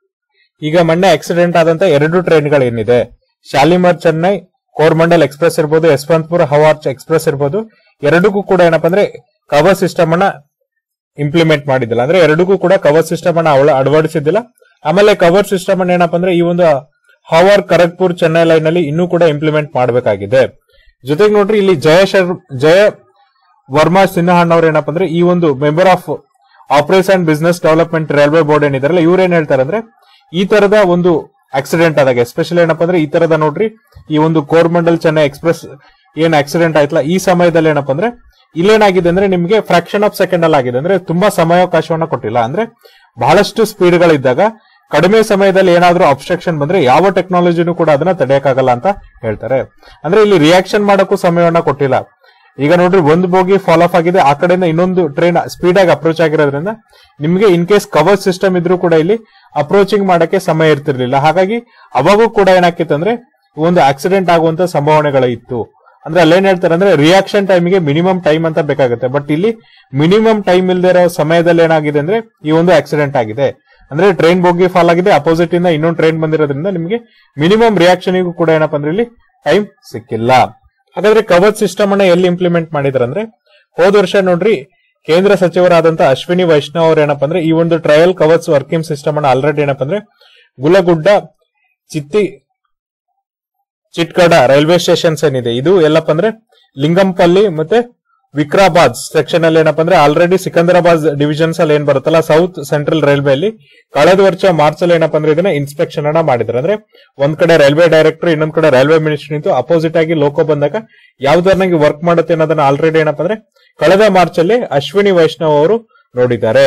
ಈಗ ಮೊನ್ನೆ ಆಕ್ಸಿಡೆಂಟ್ ಆದಂತ ಎರಡು ಟ್ರೈನ್ಗಳು ಏನಿದೆ ಶಾಲಿಮಾರ್ ಚೆನ್ನೈ ಕೋರ್ಮಂಡಲ್ ಎಕ್ಸ್ಪ್ರೆಸ್ ಇರ್ಬೋದು ಯಶವಂತಪುರ ಹವಾರ್ಚ್ ಎಕ್ಸ್ಪ್ರೆಸ್ ಇರ್ಬೋದು ಎರಡಕ್ಕೂ ಕೂಡ ಏನಪ್ಪಾ ಅಂದ್ರೆ ಕವರ್ ಸಿಸ್ಟಮ್ ಅನ್ನ ಇಂಪ್ಲಿಮೆಂಟ್ ಮಾಡಿದ್ದಿಲ್ಲ ಅಂದ್ರೆ ಎರಡಕ್ಕೂ ಕೂಡ ಕವರ್ ಸಿಸ್ಟಮ್ ಅನ್ನ ಅವಳ ಅಳವಡಿಸಿದ್ದಿಲ್ಲ ಆಮೇಲೆ ಕವರ್ ಸಿಸ್ಟಮ್ ಅನ್ನ ಏನಪ್ಪಾ ಅಂದ್ರೆ ಈ ಒಂದು ಹವಾರ್ ಖರಗ್ಪುರ್ ಚೆನ್ನೈ ಲೈನ್ ಅಲ್ಲಿ ಇನ್ನೂ ಕೂಡ ಇಂಪ್ಲಿಮೆಂಟ್ ಮಾಡಬೇಕಾಗಿದೆ ಜೊತೆಗೆ ನೋಡ್ರಿ ಇಲ್ಲಿ ಜಯ ಶರ್ ಜಯ ವರ್ಮಾ ಸಿನ್ಹಾನ್ ಅವ್ರು ಏನಪ್ಪಾ ಅಂದ್ರೆ ಈ ಒಂದು member of operation business development railway board ಏನಿದಾರಲ್ಲ ಇವ್ರು ಏನ್ ಹೇಳ್ತಾರೆ ಅಂದ್ರೆ ಈ ತರದ ಒಂದು ಆಕ್ಸಿಡೆಂಟ್ ಆದಾಗ ಎಸ್ಪೆಷಲಿ ಏನಪ್ಪಾ ಅಂದ್ರೆ ಈ ತರದ ನೋಡ್ರಿ ಈ ಒಂದು ಕೋರ್ಮಂಡಲ್ ಚೆನ್ನೈ ಎಕ್ಸ್ಪ್ರೆಸ್ ಏನ್ ಆಕ್ಸಿಡೆಂಟ್ ಆಯ್ತಲ್ಲ ಈ ಸಮಯದಲ್ಲಿ ಏನಪ್ಪಾ ಅಂದ್ರೆ ಇಲ್ಲೇನಾಗಿದೆ ಅಂದ್ರೆ ನಿಮ್ಗೆ ಫ್ರಾಕ್ಷನ್ ಆಫ್ ಸೆಕೆಂಡ್ ಅಲ್ಲಿ ಆಗಿದೆ ಅಂದ್ರೆ ತುಂಬಾ ಸಮಯಾವಕಾಶವನ್ನ ಕೊಟ್ಟಿಲ್ಲ ಅಂದ್ರೆ ಬಹಳಷ್ಟು ಸ್ಪೀಡ್ಗಳಿದ್ದಾಗ ಕಡಿಮೆ ಸಮಯದಲ್ಲಿ ಏನಾದ್ರೂ ಅಬ್ಸ್ಟ್ರಕ್ಷನ್ ಬಂದ್ರೆ ಯಾವ ಟೆಕ್ನಾಲಜಿನೂ ಕೂಡ ಅದನ್ನ ತಡೆಯಕ್ಕಾಗಲ್ಲ ಅಂತ ಹೇಳ್ತಾರೆ ಅಂದ್ರೆ ಇಲ್ಲಿ ರಿಯಾಕ್ಷನ್ ಮಾಡಕ್ಕೂ ಸಮಯವನ್ನ ಕೊಟ್ಟಿಲ್ಲ ಈಗ ನೋಡ್ರಿ ಒಂದು ಬೋಗಿ ಫಾಲೋ ಆಫ್ ಆಗಿದೆ ಆ ಕಡೆಯಿಂದ ಇನ್ನೊಂದು ಟ್ರೈನ್ ಸ್ಪೀಡ್ ಆಗಿ ಅಪ್ರೋಚ್ ಆಗಿರೋದ್ರಿಂದ ನಿಮ್ಗೆ ಇನ್ ಕೇಸ್ ಕವರ್ ಸಿಸ್ಟಮ್ ಇದ್ರೂ ಕೂಡ ಇಲ್ಲಿ ಅಪ್ರೋಚಿಂಗ್ ಮಾಡಕ್ಕೆ ಸಮಯ ಇರ್ತಿರ್ಲಿಲ್ಲ ಹಾಗಾಗಿ ಅವಾಗೂ ಕೂಡ ಏನಾಕಿತ್ತು ಅಂದ್ರೆ ಒಂದು ಆಕ್ಸಿಡೆಂಟ್ ಆಗುವಂತ ಸಂಭಾವನೆಗಳು ಇತ್ತು ಅಂದ್ರೆ ಅಲ್ಲೇನ್ ಹೇಳ್ತಾರೆ ಅಂದ್ರೆ ರಿಯಾಕ್ಷನ್ ಟೈಮಿಗೆ ಮಿನಿಮಮ್ ಟೈಮ್ ಅಂತ ಬೇಕಾಗುತ್ತೆ ಬಟ್ ಇಲ್ಲಿ ಮಿನಿಮಮ್ ಟೈಮ್ ಇಲ್ದೇ ಇರೋ ಸಮಯದಲ್ಲಿ ಏನಾಗಿದೆ ಅಂದ್ರೆ ಈ ಒಂದು ಆಕ್ಸಿಡೆಂಟ್ ಆಗಿದೆ ಅಂದ್ರೆ ಟ್ರೈನ್ ಬೋಗಿ ಫಾಲ್ ಆಗಿದೆ ಅಪೋಸಿಟ್ ಇಂದ ಇನ್ನೊಂದು ಟ್ರೈನ್ ಬಂದಿರೋದ್ರಿಂದ ನಿಮಗೆ ಮಿನಿಮಮ್ ರಿಯಾಕ್ಷನ್ಗೂ ಕೂಡ ಏನಪ್ಪಾ ಅಂದ್ರೆ ಇಲ್ಲಿ ಟೈಮ್ ಸಿಕ್ಕಿಲ್ಲ ಹಾಗಾದ್ರೆ ಕವಚ್ ಸಿಸ್ಟಮ್ ಅನ್ನ ಎಲ್ಲಿ ಇಂಪ್ಲಿಮೆಂಟ್ ಮಾಡಿದ್ರ ಅಂದ್ರೆ ಹೋದ ವರ್ಷ ನೋಡ್ರಿ ಕೇಂದ್ರ ಸಚಿವರಾದಂತ ಅಶ್ವಿನಿ ವೈಷ್ಣವ್ ಅವ್ರು ಏನಪ್ಪಾ ಅಂದ್ರೆ ಈ ಒಂದು ಟ್ರಯಲ್ ಕವಚ್ ವರ್ಕಿಂಗ್ ಸಿಸ್ಟಮ್ ಅನ್ನ ಆಲ್ರೆಡಿ ಏನಪ್ಪಾ ಅಂದ್ರೆ ಗುಲಗುಡ್ಡ ಚಿತ್ತಿ ಚಿಟ್ಕಡ ರೈಲ್ವೆ ಸ್ಟೇಷನ್ಸ್ ಏನಿದೆ ಇದು ಎಲ್ಲಪ್ಪ ಅಂದ್ರೆ ಲಿಂಗಂಪಲ್ಲಿ ಮತ್ತೆ ವಿಕ್ರಾಬಾದ್ ಸೆಕ್ಷನ್ ಅಲ್ಲಿ ಏನಪ್ಪಾ ಅಂದ್ರೆ ಆಲ್ರೆಡಿ ಸಿಕಂದರಾಬಾದ್ ಡಿವಿಷನ್ಸ್ ಅಲ್ಲಿ ಏನ್ ಬರುತ್ತಲ್ಲ ಸೌತ್ ಸೆಂಟ್ರಲ್ ರೈಲ್ವೆ ಅಲ್ಲಿ ಕಳೆದ ವರ್ಷ ಮಾರ್ಚ್ ಅಲ್ಲಿ ಏನಪ್ಪಾ ಅಂದ್ರೆ ಇದನ್ನ ಇನ್ಸ್ಪೆಕ್ಷನ್ ಅನ್ನ ಮಾಡಿದ್ರು ಅಂದ್ರೆ ಒಂದ್ ಕಡೆ ರೈಲ್ವೆ ಡೈರೆಕ್ಟರ್ ಇನ್ನೊಂದ್ ಕಡೆ ರೈಲ್ವೆ ಮಿನಿಸ್ಟರ್ ನಿಂತು ಅಪೋಸಿಟ್ ಆಗಿ ಲೋಕೋ ಬಂದಾಗ ಯಾವ್ದನ್ನಾಗಿ ವರ್ಕ್ ಮಾಡುತ್ತೆ ಅನ್ನೋದನ್ನ ಆಲ್ರೆಡಿ ಏನಪ್ಪಾ ಅಂದ್ರೆ ಕಳೆದ ಮಾರ್ಚ್ ಅಲ್ಲಿ ಅಶ್ವಿನಿ ವೈಷ್ಣವ್ ಅವರು ನೋಡಿದ್ದಾರೆ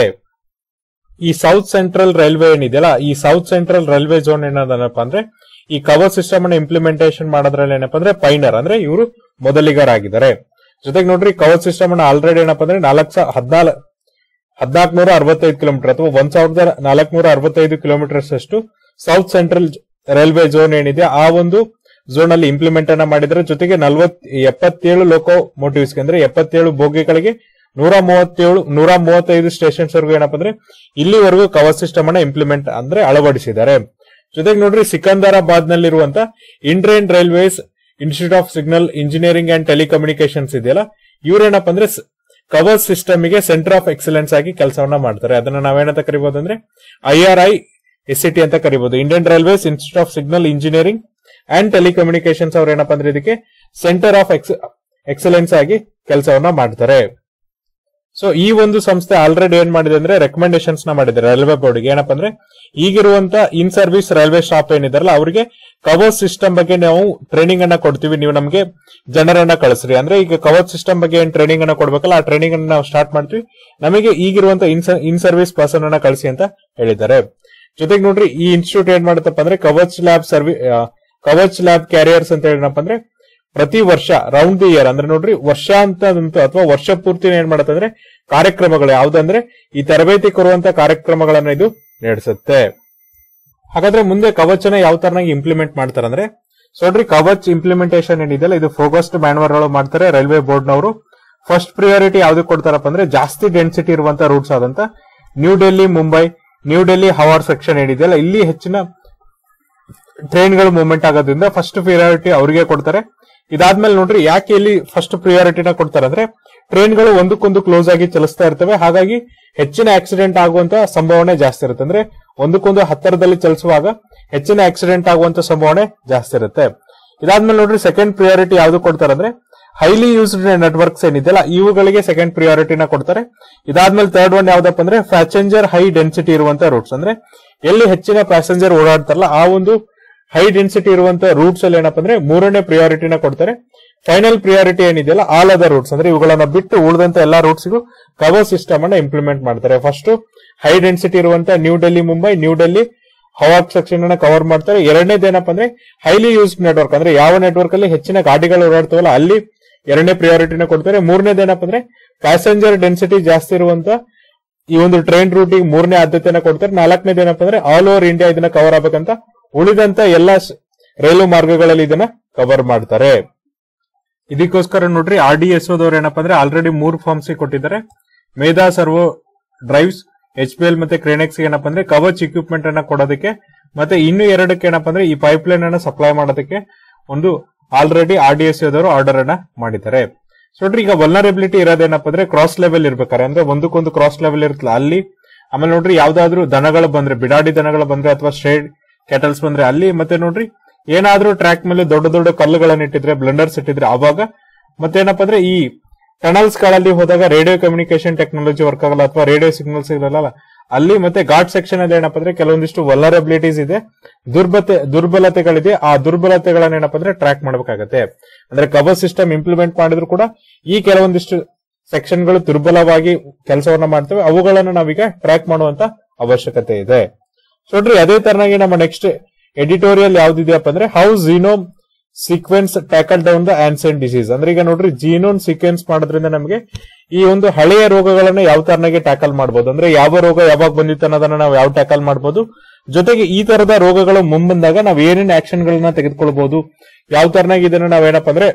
ಈ ಸೌತ್ ಸೆಂಟ್ರಲ್ ರೈಲ್ವೆ ಏನಿದೆಯಲ್ಲ ಈ ಸೌತ್ ಸೆಂಟ್ರಲ್ ರೈಲ್ವೆ ಝೋನ್ ಏನದನಪ್ಪ ಅಂದ್ರೆ ಈ ಕವರ್ ಸಿಸ್ಟಮ್ ಅನ್ನ ಇಂಪ್ಲಿಮೆಂಟೇಷನ್ ಮಾಡೋದ್ರಲ್ಲಿ ಏನಪ್ಪಾ ಅಂದ್ರೆ ಪೈನರ್ ಅಂದ್ರೆ ಇವರು ಮೊದಲಿಗರಾಗಿದ್ದಾರೆ ಜೊತೆಗೆ ನೋಡ್ರಿ ಕವರ್ ಸಿಸ್ಟಮ್ ಅನ್ನ ಆಲ್ರೆಡಿ ಏನಪ್ಪಾ ಅಂದ್ರೆ ನಾಲ್ಕು ಸಾವಿರ ಹದಿನಾಲ್ ಹದಿನಾಲ್ಕನೂರ ಅರವತ್ತೈದು ಕಿಲೋಮೀಟರ್ ಅಥವಾ ಒಂದ್ ಸಾವಿರದ ನಾಲ್ಕನೂರ ಅರವತ್ತೈದು ಕಿಲೋಮೀಟರ್ಸ್ ಅಷ್ಟು ಸೌತ್ ಸೆಂಟ್ರಲ್ ರೈಲ್ವೆ ಝೋನ್ ಏನಿದೆ ಆ ಒಂದು ಝೋನ್ ಅಲ್ಲಿ ಇಂಪ್ಲಿಮೆಂಟ್ ಅನ್ನ ಮಾಡಿದ್ರೆ ಜೊತೆಗೆ ನಲ್ವತ್ ಎಪ್ಪತ್ತೇಳು ಲೋಕೋ ಮೋಟಿವ್ಸ್ ಅಂದ್ರೆ ಎಪ್ಪತ್ತೇಳು ಬೋಗಿಗಳಿಗೆ ನೂರ ಮೂವತ್ತೇಳು ನೂರ ಮೂವತ್ತೈದು ಸ್ಟೇಷನ್ಸ್ ವರೆಗೂ ಏನಪ್ಪಾ ಅಂದ್ರೆ ಇಲ್ಲಿವರೆಗೂ ಕವರ್ ಸಿಸ್ಟಮ್ ಅನ್ನ ಇಂಪ್ಲಿಮೆಂಟ್ ಅಂದ್ರೆ ಅಳವಡಿಸಿದ್ದಾರೆ ಜೊತೆಗೆ ನೋಡ್ರಿ ಸಿಕಂದರಾಬಾದ್ ನಲ್ಲಿರುವಂತ Indian railways institute of signal engineering and telecommunications ಇದೆಯಲ್ಲ ಇವ್ರೇನಪ್ಪ ಅಂದ್ರೆ ಕವರ್ ಸಿಸ್ಟಮ್ ಗೆ ಸೆಂಟರ್ ಆಫ್ ಎಕ್ಸಲೆನ್ಸ್ ಆಗಿ ಕೆಲಸವನ್ನ ಮಾಡ್ತಾರೆ ಅದನ್ನ ನಾವೇನಂತ ಕರಿಬಹುದು ಅಂದ್ರೆ I R I S C T ಅಂತ ಕರಿಬಹುದು Indian railways institute of signal engineering and telecommunications ಅವ್ರು ಏನಪ್ಪಾ ಅಂದ್ರೆ ಇದಕ್ಕೆ ಸೆಂಟರ್ ಆಫ್ ಎಕ್ಸಲೆನ್ಸ್ ಆಗಿ ಕೆಲಸವನ್ನ ಮಾಡ್ತಾರೆ ಸೊ ಈ ಒಂದು ಸಂಸ್ಥೆ ಆಲ್ರೆಡಿ ಏನ್ ಮಾಡಿದೆ ಅಂದ್ರೆ ರೆಕಮೆಂಡೇಶನ್ಸ್ ನ ಮಾಡಿದೆ ರೈಲ್ವೆ ಬೋರ್ಡ್ ಗೆ ಏನಪ್ಪಾ ಅಂದ್ರೆ ಈಗಿರುವಂತ ಇನ್ ಸರ್ವಿಸ್ ರೈಲ್ವೆ ಸ್ಟಾಪ್ ಏನಿದಾರಲ್ಲ ಅವರಿಗೆ ಕವರ್ ಸಿಸ್ಟಮ್ ಬಗ್ಗೆ ನಾವು ಟ್ರೈನಿಂಗ್ ಅನ್ನ ಕೊಡ್ತೀವಿ ನೀವು ನಮಗೆ ಜನರನ್ನ ಕಳಿಸ್ರಿ ಅಂದ್ರೆ ಈಗ ಕವರ್ ಸಿಸ್ಟಮ್ ಬಗ್ಗೆ ಏನ್ ಟ್ರೈನಿಂಗ್ ಅನ್ನ ಕೊಡ್ಬೇಕಲ್ಲ ಆ ಟ್ರೈನಿಂಗ್ ಅನ್ನ ನಾವು ಸ್ಟಾರ್ಟ್ ಮಾಡ್ತೀವಿ ನಮಗೆ ಈಗಿರುವಂತ ಇನ್ ಸರ್ವಿಸ್ ಪರ್ಸನ್ ಅನ್ನ ಕಳಿಸಿ ಅಂತ ಹೇಳಿದ್ದಾರೆ ಜೊತೆಗೆ ನೋಡ್ರಿ ಈ ಇನ್ಸ್ಟಿಟ್ಯೂಟ್ ಏನ್ ಮಾಡುತ್ತಪ್ಪ ಅಂದ್ರೆ ಕವಚ್ ಲ್ಯಾಬ್ ಸರ್ವಿ ಕವಚ್ ಲ್ಯಾಬ್ ಕ್ಯಾರಿಯರ್ಸ್ ಅಂತ ಏನಪ್ಪ ಅಂದ್ರೆ ಪ್ರತಿ ವರ್ಷ ರೌಂಡ್ ದಿ ಇಯರ್ ಅಂದ್ರೆ ನೋಡ್ರಿ ವರ್ಷ ಅಂತ ಅಥವಾ ವರ್ಷ ಪೂರ್ತಿ ಏನ್ ಮಾಡತ್ತಂದ್ರೆ ಕಾರ್ಯಕ್ರಮಗಳು ಯಾವ್ದಂದ್ರೆ ಈ ತರಬೇತಿ ಕೊಡುವಂತ ಕಾರ್ಯಕ್ರಮಗಳನ್ನ ಇದು ನಡೆಸುತ್ತೆ ಹಾಗಾದ್ರೆ ಮುಂದೆ ಕವಚನ ಯಾವ ತರನಾಗಿ ಇಂಪ್ಲಿಮೆಂಟ್ ಮಾಡ್ತಾರಂದ್ರೆ ಸೊ ನೋಡ್ರಿ ಕವಚ್ ಇಂಪ್ಲಿಮೆಂಟೇಷನ್ ಏನಿದೆಯಲ್ಲ ಇದು ಫೋಕಸ್ಡ್ ಮ್ಯಾನ್ವರ್ ಮಾಡ್ತಾರೆ ರೈಲ್ವೆ ಬೋರ್ಡ್ ನವರು ಫಸ್ಟ್ ಪ್ರಿಯಾರಿಟಿ ಯಾವ್ದಕ್ಕೆ ಕೊಡ್ತಾರಪ್ಪ ಅಂದ್ರೆ ಜಾಸ್ತಿ ಡೆನ್ಸಿಟಿ ಇರುವಂತ ರೂಟ್ಸ್ ಆದಂತ New Delhi Mumbai New Delhi Howrah section ಏನಿದೆಯಲ್ಲ ಇಲ್ಲಿ ಹೆಚ್ಚಿನ ಟ್ರೈನ್ಗಳು ಮೂವ್ಮೆಂಟ್ ಆಗೋದ್ರಿಂದ ಫಸ್ಟ್ ಪ್ರಿಯಾರಿಟಿ ಅವರಿಗೆ ಕೊಡ್ತಾರೆ ಇದಾದ್ಮೇಲೆ ನೋಡ್ರಿ ಯಾಕೆ ಇಲ್ಲಿ ಫಸ್ಟ್ ಪ್ರಿಯಾರಿಟಿನ ಕೊಡ್ತಾರೆ ಅಂದ್ರೆ ಟ್ರೈನ್ಗಳು ಒಂದಕ್ಕೊಂದು ಕ್ಲೋಸ್ ಆಗಿ ಚಲಿಸ್ತಾ ಇರ್ತವೆ ಹಾಗಾಗಿ ಹೆಚ್ಚಿನ ಆಕ್ಸಿಡೆಂಟ್ ಆಗುವಂತ ಸಂಭಾವನೆ ಜಾಸ್ತಿ ಇರುತ್ತೆ ಅಂದ್ರೆ ಒಂದಕ್ಕೊಂದು ಹತ್ತಿರದಲ್ಲಿ ಚಲಿಸುವಾಗ ಹೆಚ್ಚಿನ ಆಕ್ಸಿಡೆಂಟ್ ಆಗುವಂತ ಸಂಭಾವನೆ ಜಾಸ್ತಿ ಇರುತ್ತೆ ಇದಾದ್ಮೇಲೆ ನೋಡ್ರಿ ಸೆಕೆಂಡ್ ಪ್ರಿಯಾರಿಟಿ ಯಾವ್ದು ಕೊಡ್ತಾರೆ ಅಂದ್ರೆ ಹೈಲಿ ಯೂಸ್ಡ್ ನೆಟ್ವರ್ಕ್ಸ್ ಏನಿದೆಯಲ್ಲ ಇವುಗಳಿಗೆ ಸೆಕೆಂಡ್ ಪ್ರಿಯಾರಿಟಿನ ಕೊಡ್ತಾರೆ ಇದಾದ್ಮೇಲೆ ಥರ್ಡ್ ಒನ್ ಯಾವ್ದಪ್ಪ ಅಂದ್ರೆ ಪ್ಯಾಸೆಂಜರ್ ಹೈ ಡೆನ್ಸಿಟಿ ಇರುವಂತ ರೂಟ್ಸ್ ಅಂದ್ರೆ ಎಲ್ಲಿ ಹೆಚ್ಚಿನ ಪ್ಯಾಸೆಂಜರ್ ಓಡಾಡ್ತಾರಲ್ಲ ಆ ಒಂದು ಹೈ ಡೆನ್ಸಿಟಿ ಇರುವಂತ ರೂಟ್ಸ್ ಅಲ್ಲಿ ಏನಪ್ಪ ಅಂದ್ರೆ ಮೂರನೇ ಪ್ರಿಯಾರಿಟಿನ ಕೊಡ್ತಾರೆ ಫೈನಲ್ ಪ್ರಿಯಾರಿಟಿ ಏನಿದೆಯಲ್ಲ ಆಲ್ ಅದರ್ ರೂಟ್ಸ್ ಅಂದ್ರೆ ಇವುಗಳನ್ನ ಬಿಟ್ಟು ಉಳಿದಂತ ಎಲ್ಲಾ ರೂಟ್ಸ್ಗೂ ಕವರ್ ಸಿಸ್ಟಮ್ ಅನ್ನ ಇಂಪ್ಲಿಮೆಂಟ್ ಮಾಡ್ತಾರೆ ಫಸ್ಟ್ ಹೈ ಡೆನ್ಸಿಟಿ ಇರುವಂತ New Delhi Mumbai New Delhi Howrah section ಅನ್ನ ಕವರ್ ಮಾಡ್ತಾರೆ ಎರಡನೇದು ಏನಪ್ಪ ಅಂದ್ರೆ ಹೈಲಿ ಯೂಸ್ಡ್ ನೆಟ್ವರ್ಕ್ ಅಂದ್ರೆ ಯಾವ ನೆಟ್ವರ್ಕ್ ಅಲ್ಲಿ ಹೆಚ್ಚಿನ ಗಾಡಿಗಳು ಓಡಾಡ್ತಾವಲ್ಲ ಅಲ್ಲಿ ಎರಡನೇ ಪ್ರಿಯಾರಿಟಿನ ಕೊಡ್ತಾರೆ ಮೂರನೇದು ಏನಪ್ಪ ಅಂದ್ರೆ ಪ್ಯಾಸೆಂಜರ್ ಡೆನ್ಸಿಟಿ ಜಾಸ್ತಿ ಇರುವಂತ ಈ ಒಂದು ಟ್ರೈನ್ ರೂಟಿಗೆ ಮೂರನೇ ಆದ್ಯತೆನ ಕೊಡ್ತಾರೆ ನಾಲ್ಕನೇದು ಏನಪ್ಪ ಅಂದ್ರೆ ಆಲ್ ಓವರ್ ಇಂಡಿಯಾ ಇದನ್ನ ಕವರ್ ಆಗ್ಬೇಕಂತ ಉಳಿದಂತ ಎಲ್ಲಾ ಸ್- ರೈಲು ಮಾರ್ಗಗಳಲ್ಲಿ ಇದನ್ನ ಕವರ್ ಮಾಡ್ತಾರೆ ಇದಕ್ಕೋಸ್ಕರ ನೋಡ್ರಿ ಆರ್ ಡಿ ಎಸ್ ಓದವ್ರು ಏನಪ್ಪಾ ಅಂದ್ರೆ ಆಲ್ರೆಡಿ ಮೂರು ಫಾರ್ಮ್ಸ್ ಕೊಟ್ಟಿದ್ದಾರೆ Medha servo drives H P L ಮತ್ತೆ ಕ್ರೇನೆಕ್ಸ್ ಏನಪ್ಪಾ ಅಂದ್ರೆ ಕವಚ್ ಇಕ್ವಿಪ್ಮೆಂಟ್ ಅನ್ನ ಕೊಡೋದಕ್ಕೆ ಮತ್ತೆ ಇನ್ನು ಎರಡಕ್ಕೆ ಏನಪ್ಪಾ ಅಂದ್ರೆ ಈ ಪೈಪ್ ಲೈನ್ ಅನ್ನ ಸಪ್ಲೈ ಮಾಡೋದಕ್ಕೆ ಒಂದು ಆಲ್ರೆಡಿ ಆರ್ ಡಿ ಎಸ್ ಓದವರು ಆರ್ಡರ್ ಅನ್ನ ಮಾಡಿದ್ದಾರೆ ಸೊ ನೋಡ್ರಿ ಈಗ ವಲ್ನರಬಿಲಿಟಿ ಇರೋದೇನಪ್ಪ ಅಂದ್ರೆ ಕ್ರಾಸ್ ಲೆವೆಲ್ ಇರ್ಬೇಕಾರೆ ಅಂದ್ರೆ ಒಂದಕ್ಕೊಂದು ಕ್ರಾಸ್ ಲೆವೆಲ್ ಇರುತ್ತಲ್ಲ ಅಲ್ಲಿ ಆಮೇಲೆ ನೋಡ್ರಿ ಯಾವ್ದಾದ್ರು ದನಗಳು ಬಂದ್ರೆ ಬಿಡಾಡಿ ದನಗಳು ಬಂದ್ರೆ ಅಥವಾ ಸ್ಟ್ರೇಡ್ ಕೆಟಲ್ಸ್ ಬಂದ್ರೆ ಅಲ್ಲಿ ಮತ್ತೆ ನೋಡ್ರಿ ಏನಾದ್ರೂ ಟ್ರ್ಯಾಕ್ ಮೇಲೆ ದೊಡ್ಡ ದೊಡ್ಡ ಕಲ್ಲುಗಳನ್ನ ಇಟ್ಟಿದ್ರೆ ಬ್ಲೆಂಡರ್ಸ್ ಇಟ್ಟಿದ್ರೆ ಅವಾಗ ಮತ್ತೇನಪ್ಪ ಅಂದ್ರೆ ಈ ಟನಲ್ಸ್ ಗಳಲ್ಲಿ ಹೋದಾಗ ರೇಡಿಯೋ ಕಮ್ಯುನಿಕೇಶನ್ ಟೆಕ್ನಾಲಜಿ ವರ್ಕ್ ಆಗಲ್ಲ ಅಥವಾ ರೇಡಿಯೋ ಸಿಗ್ನಲ್ಸ್ ಇರಲ್ಲ ಅಲ್ಲಿ ಮತ್ತೆ ಘಾಟ್ ಸೆಕ್ಷನ್ ಅಲ್ಲಿ ಏನಪ್ಪ ಅಂದ್ರೆ ಕೆಲವೊಂದಿಷ್ಟು ವಲರಬಿಲಿಟೀಸ್ ಇದೆ ದುರ್ಬಲತೆ ದುರ್ಬಲತೆಗಳಿದೆ ಆ ದುರ್ಬಲತೆಗಳನ್ನ ಏನಪ್ಪ ಅಂದ್ರೆ ಟ್ರ್ಯಾಕ್ ಮಾಡಬೇಕಾಗತ್ತೆ ಅಂದ್ರೆ ಕವರ್ ಸಿಸ್ಟಮ್ ಇಂಪ್ಲಿಮೆಂಟ್ ಮಾಡಿದ್ರು ಕೂಡ ಈ ಕೆಲವೊಂದಿಷ್ಟು ಸೆಕ್ಷನ್ಗಳು ದುರ್ಬಲವಾಗಿ ಕೆಲಸವನ್ನ ಮಾಡ್ತವೆ ಅವುಗಳನ್ನು ನಾವೀಗ ಟ್ರ್ಯಾಕ್ ಮಾಡುವಂತ ಅವಶ್ಯಕತೆ ಇದೆ ಸೊ ನೋಡ್ರಿ ಅದೇ ತರನಾಗಿ ನಮ್ಮ ನೆಕ್ಸ್ಟ್ ಎಡಿಟೋರಿಯಲ್ ಯಾವ್ದಿದೆಯಪ್ಪ ಅಂದ್ರೆ how genome sequence tackle down the ancient disease ಅಂದ್ರೆ ಈಗ ನೋಡ್ರಿ ಜೀನೋನ್ ಸೀಕ್ವೆನ್ಸ್ ಮಾಡೋದ್ರಿಂದ ನಮಗೆ ಈ ಒಂದು ಹಳೆಯ ರೋಗಗಳನ್ನ ಯಾವ ತರನಾಗಿ ಟ್ಯಾಕಲ್ ಮಾಡಬಹುದು ಅಂದ್ರೆ ಯಾವ ರೋಗ ಯಾವಾಗ ಬಂದಿತ್ತು ಅನ್ನೋದನ್ನ ನಾವು ಯಾವ ಟ್ಯಾಕಲ್ ಮಾಡಬಹುದು ಜೊತೆಗೆ ಈ ತರದ ರೋಗಗಳು ಮುಂಬಂದಾಗ ನಾವು ಏನೇನ್ ಆಕ್ಷನ್ ಗಳನ್ನ ತೆಗೆದುಕೊಳ್ಬಹುದು ಯಾವ ತರನಾಗಿ ಇದನ್ನ ನಾವೇನಪ್ಪ ಅಂದ್ರೆ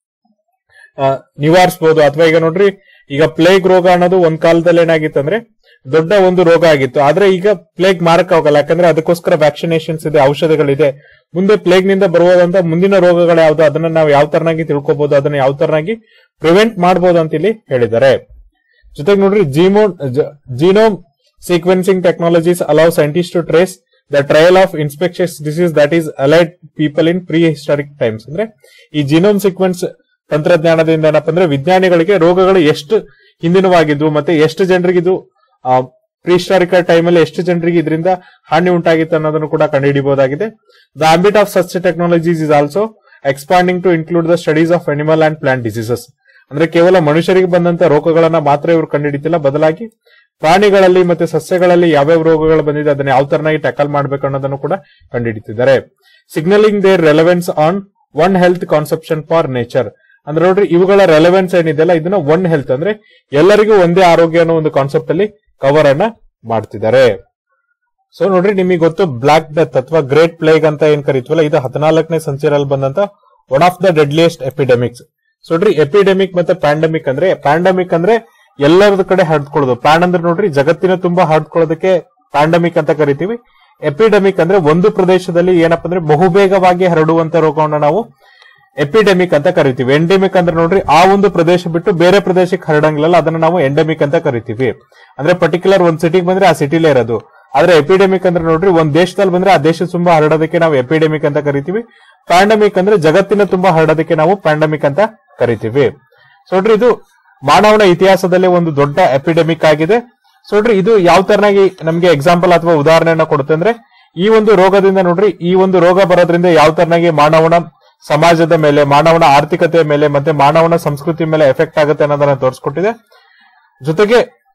ಆ, ನಿವಾರಿಸಬಹುದು ಅಥವಾ ಈಗ ನೋಡ್ರಿ ಈಗ ಪ್ಲೇಗ್ ರೋಗ ಅನ್ನೋದು ಒಂದ್ ಕಾಲದಲ್ಲಿ ಏನಾಗಿತ್ತಂದ್ರೆ ದೊಡ್ಡ ಒಂದು ರೋಗ ಆಗಿತ್ತು ಆದ್ರೆ ಈಗ ಪ್ಲೇಗ್ ಮಾರಕ ಹೋಗಲ್ಲ ಯಾಕಂದ್ರೆ ಅದಕ್ಕೋಸ್ಕರ ವ್ಯಾಕ್ಸಿನೇಷನ್ಸ್ ಇದೆ ಔಷಧಗಳಿದೆ ಮುಂದೆ ಪ್ಲೇಗ್ ನಿಂದ ಬರುವಂತ ಮುಂದಿನ ರೋಗಗಳು ಯಾವ್ದು ಅದನ್ನ ನಾವು ಯಾವ ತರನಾಗಿ ತಿಳ್ಕೊಬಹುದು ಅದನ್ನ ಯಾವ ತರನಾಗಿ ಪ್ರಿವೆಂಟ್ ಮಾಡಬಹುದು ಅಂತ ಇಲ್ಲಿ ಹೇಳಿದ್ದಾರೆ ಜೊತೆಗೆ ನೋಡ್ರಿ ಜಿಮೋನ್ genome sequencing technologies allow scientist to trace the trial of infectious disease that is allied people in prehistoric times ಅಂದ್ರೆ ಈ ಜಿನೋಮ್ ಸೀಕ್ವೆನ್ಸ್ ತಂತ್ರಜ್ಞಾನದಿಂದ ಏನಪ್ಪಾ ಅಂದ್ರೆ ವಿಜ್ಞಾನಿಗಳಿಗೆ ರೋಗಗಳು ಎಷ್ಟು ಹಿಂದಿನವಾಗಿದ್ವು ಮತ್ತೆ ಎಷ್ಟು ಜನರಿಗೆ ಇದು ಪ್ರೀಸ್ಟಾರಿಕಲ್ ಟೈಮಲ್ಲಿ ಎಷ್ಟು ಜನರಿಗೆ ಇದರಿಂದ ಹಾನಿ ಉಂಟಾಗಿತ್ತು ಅನ್ನೋದನ್ನು ಕೂಡ ಕಂಡುಹಿಡಿಯಬಹುದಾಗಿದೆ the ambit of such technologies is also expanding to include the studies of animal and plant diseases ಅಂದ್ರೆ ಕೇವಲ ಮನುಷ್ಯರಿಗೆ ಬಂದಂತ ರೋಗಗಳನ್ನ ಮಾತ್ರ ಇವರು ಕಂಡುಹಿಡಿತಿಲ್ಲ ಬದಲಾಗಿ ಪ್ರಾಣಿಗಳಲ್ಲಿ ಮತ್ತೆ ಸಸ್ಯಗಳಲ್ಲಿ ಯಾವ್ಯಾವ ರೋಗಗಳು ಬಂದಿದೆ ಅದನ್ನ ಯಾವ ತರನಾಗಿ ಟ್ಯಾಕಲ್ ಮಾಡ್ಬೇಕು ಅನ್ನೋದನ್ನು ಕೂಡ ಕಂಡುಹಿಡಿತಿದ್ದಾರೆ signalling their relevance on one health conception for nature ಅಂದ್ರೆ ನೋಡ್ರಿ ಇವುಗಳ ರೆಲೆವೆನ್ಸ್ ಏನಿದೆಯಲ್ಲ ಇದನ್ನ ಒನ್ ಹೆಲ್ತ್ ಅಂದ್ರೆ ಎಲ್ಲರಿಗೂ ಒಂದೇ ಆರೋಗ್ಯ ಅನ್ನೋ ಒಂದು ಕಾನ್ಸೆಪ್ಟ್ ಅಲ್ಲಿ ಕವರ್ ಅನ್ನ ಮಾಡ್ತಿದ್ದಾರೆ ಸೊ ನೋಡ್ರಿ ನಿಮಗೆ ಗೊತ್ತು ಬ್ಲಾಕ್ ಡೆತ್ ಅಥವಾ ಗ್ರೇಟ್ ಪ್ಲೇಗ್ ಅಂತ ಏನ್ ಕರಿತೀವಲ್ಲ ಇದು ಹದಿನಾಲ್ಕನೇ ಸೆಂಚುರಿಯಲ್ಲಿ ಬಂದಂತ one of the deadliest epidemics so ನೋಡ್ರಿ ಎಪಿಡೆಮಿಕ್ ಮತ್ತೆ ಪ್ಯಾಂಡಮಿಕ್ ಅಂದ್ರೆ ಪ್ಯಾಂಡಮಿಕ್ ಅಂದ್ರೆ ಎಲ್ಲರದ ಕಡೆ ಹರಡ್ಕೊಳ್ಳೋದು ಪ್ಯಾನ್ ಅಂದ್ರೆ ನೋಡ್ರಿ ಜಗತ್ತಿನ ತುಂಬಾ ಹರಡ್ಕೊಳ್ಳೋದಕ್ಕೆ ಪ್ಯಾಂಡಮಿಕ್ ಅಂತ ಕರಿತೀವಿ ಎಪಿಡೆಮಿಕ್ ಅಂದ್ರೆ ಒಂದು ಪ್ರದೇಶದಲ್ಲಿ ಏನಪ್ಪಾ ಅಂದ್ರೆ ಬಹುಬೇಗವಾಗಿ ಹರಡುವಂತ ರೋಗವನ್ನ ನಾವು ಎಪಿಡೆಮಿಕ್ ಅಂತ ಕರಿತೀವಿ ಎಂಡೆಮಿಕ್ ಅಂದ್ರೆ ನೋಡ್ರಿ ಆ ಒಂದು ಪ್ರದೇಶ ಬಿಟ್ಟು ಬೇರೆ ಪ್ರದೇಶಕ್ಕೆ ಹರಡಂಗಿಲ್ಲ ಅದನ್ನ ನಾವು ಎಂಡೆಮಿಕ್ ಅಂತ ಕರಿತೀವಿ ಅಂದ್ರೆ ಪರ್ಟಿಕ್ಯುಲರ್ ಒಂದ್ ಸಿಟಿಗೆ ಬಂದ್ರೆ ಆ ಸಿಟಿಲೇ ಇರೋದು ಆದ್ರೆ ಎಪಿಡೆಮಿಕ್ ಅಂದ್ರೆ ನೋಡ್ರಿ ಒಂದ್ ದೇಶದಲ್ಲಿ ಬಂದ್ರೆ ಆ ದೇಶ ತುಂಬಾ ಹರಡೋದಕ್ಕೆ ನಾವು ಎಪಿಡೆಮಿಕ್ ಅಂತ ಕರಿತೀವಿ ಪ್ಯಾಂಡಮಿಕ್ ಅಂದ್ರೆ ಜಗತ್ತಿನ ತುಂಬಾ ಹರಡೋದಕ್ಕೆ ನಾವು ಪ್ಯಾಂಡಮಿಕ್ ಅಂತ ಕರಿತೀವಿ ಸೊ ನೋಡ್ರಿ ಇದು ಮಾನವನ ಇತಿಹಾಸದಲ್ಲಿ ಒಂದು ದೊಡ್ಡ ಎಪಿಡೆಮಿಕ್ ಆಗಿದೆ ಸೊ ನೋಡ್ರಿ ಇದು ಯಾವ ತರನಾಗಿ ನಮ್ಗೆ ಎಕ್ಸಾಂಪಲ್ ಅಥವಾ ಉದಾಹರಣೆಯನ್ನ ಕೊಡುತ್ತೆ ಅಂದ್ರೆ ಈ ಒಂದು ರೋಗದಿಂದ ನೋಡ್ರಿ ಈ ಒಂದು ರೋಗ ಬರೋದ್ರಿಂದ ಯಾವ ತರನಾಗಿ ಮಾನವನ ಸಮಾಜದ ಮೇಲೆ ಮಾನವನ ಆರ್ಥಿಕತೆಯ ಮೇಲೆ ಮತ್ತೆ ಮಾನವನ ಸಂಸ್ಕೃತಿ ಮೇಲೆ ಎಫೆಕ್ಟ್ ಆಗುತ್ತೆ ಅನ್ನೋದನ್ನ ತೋರಿಸ್ಕೊಟ್ಟಿದೆ ಜೊತೆಗೆ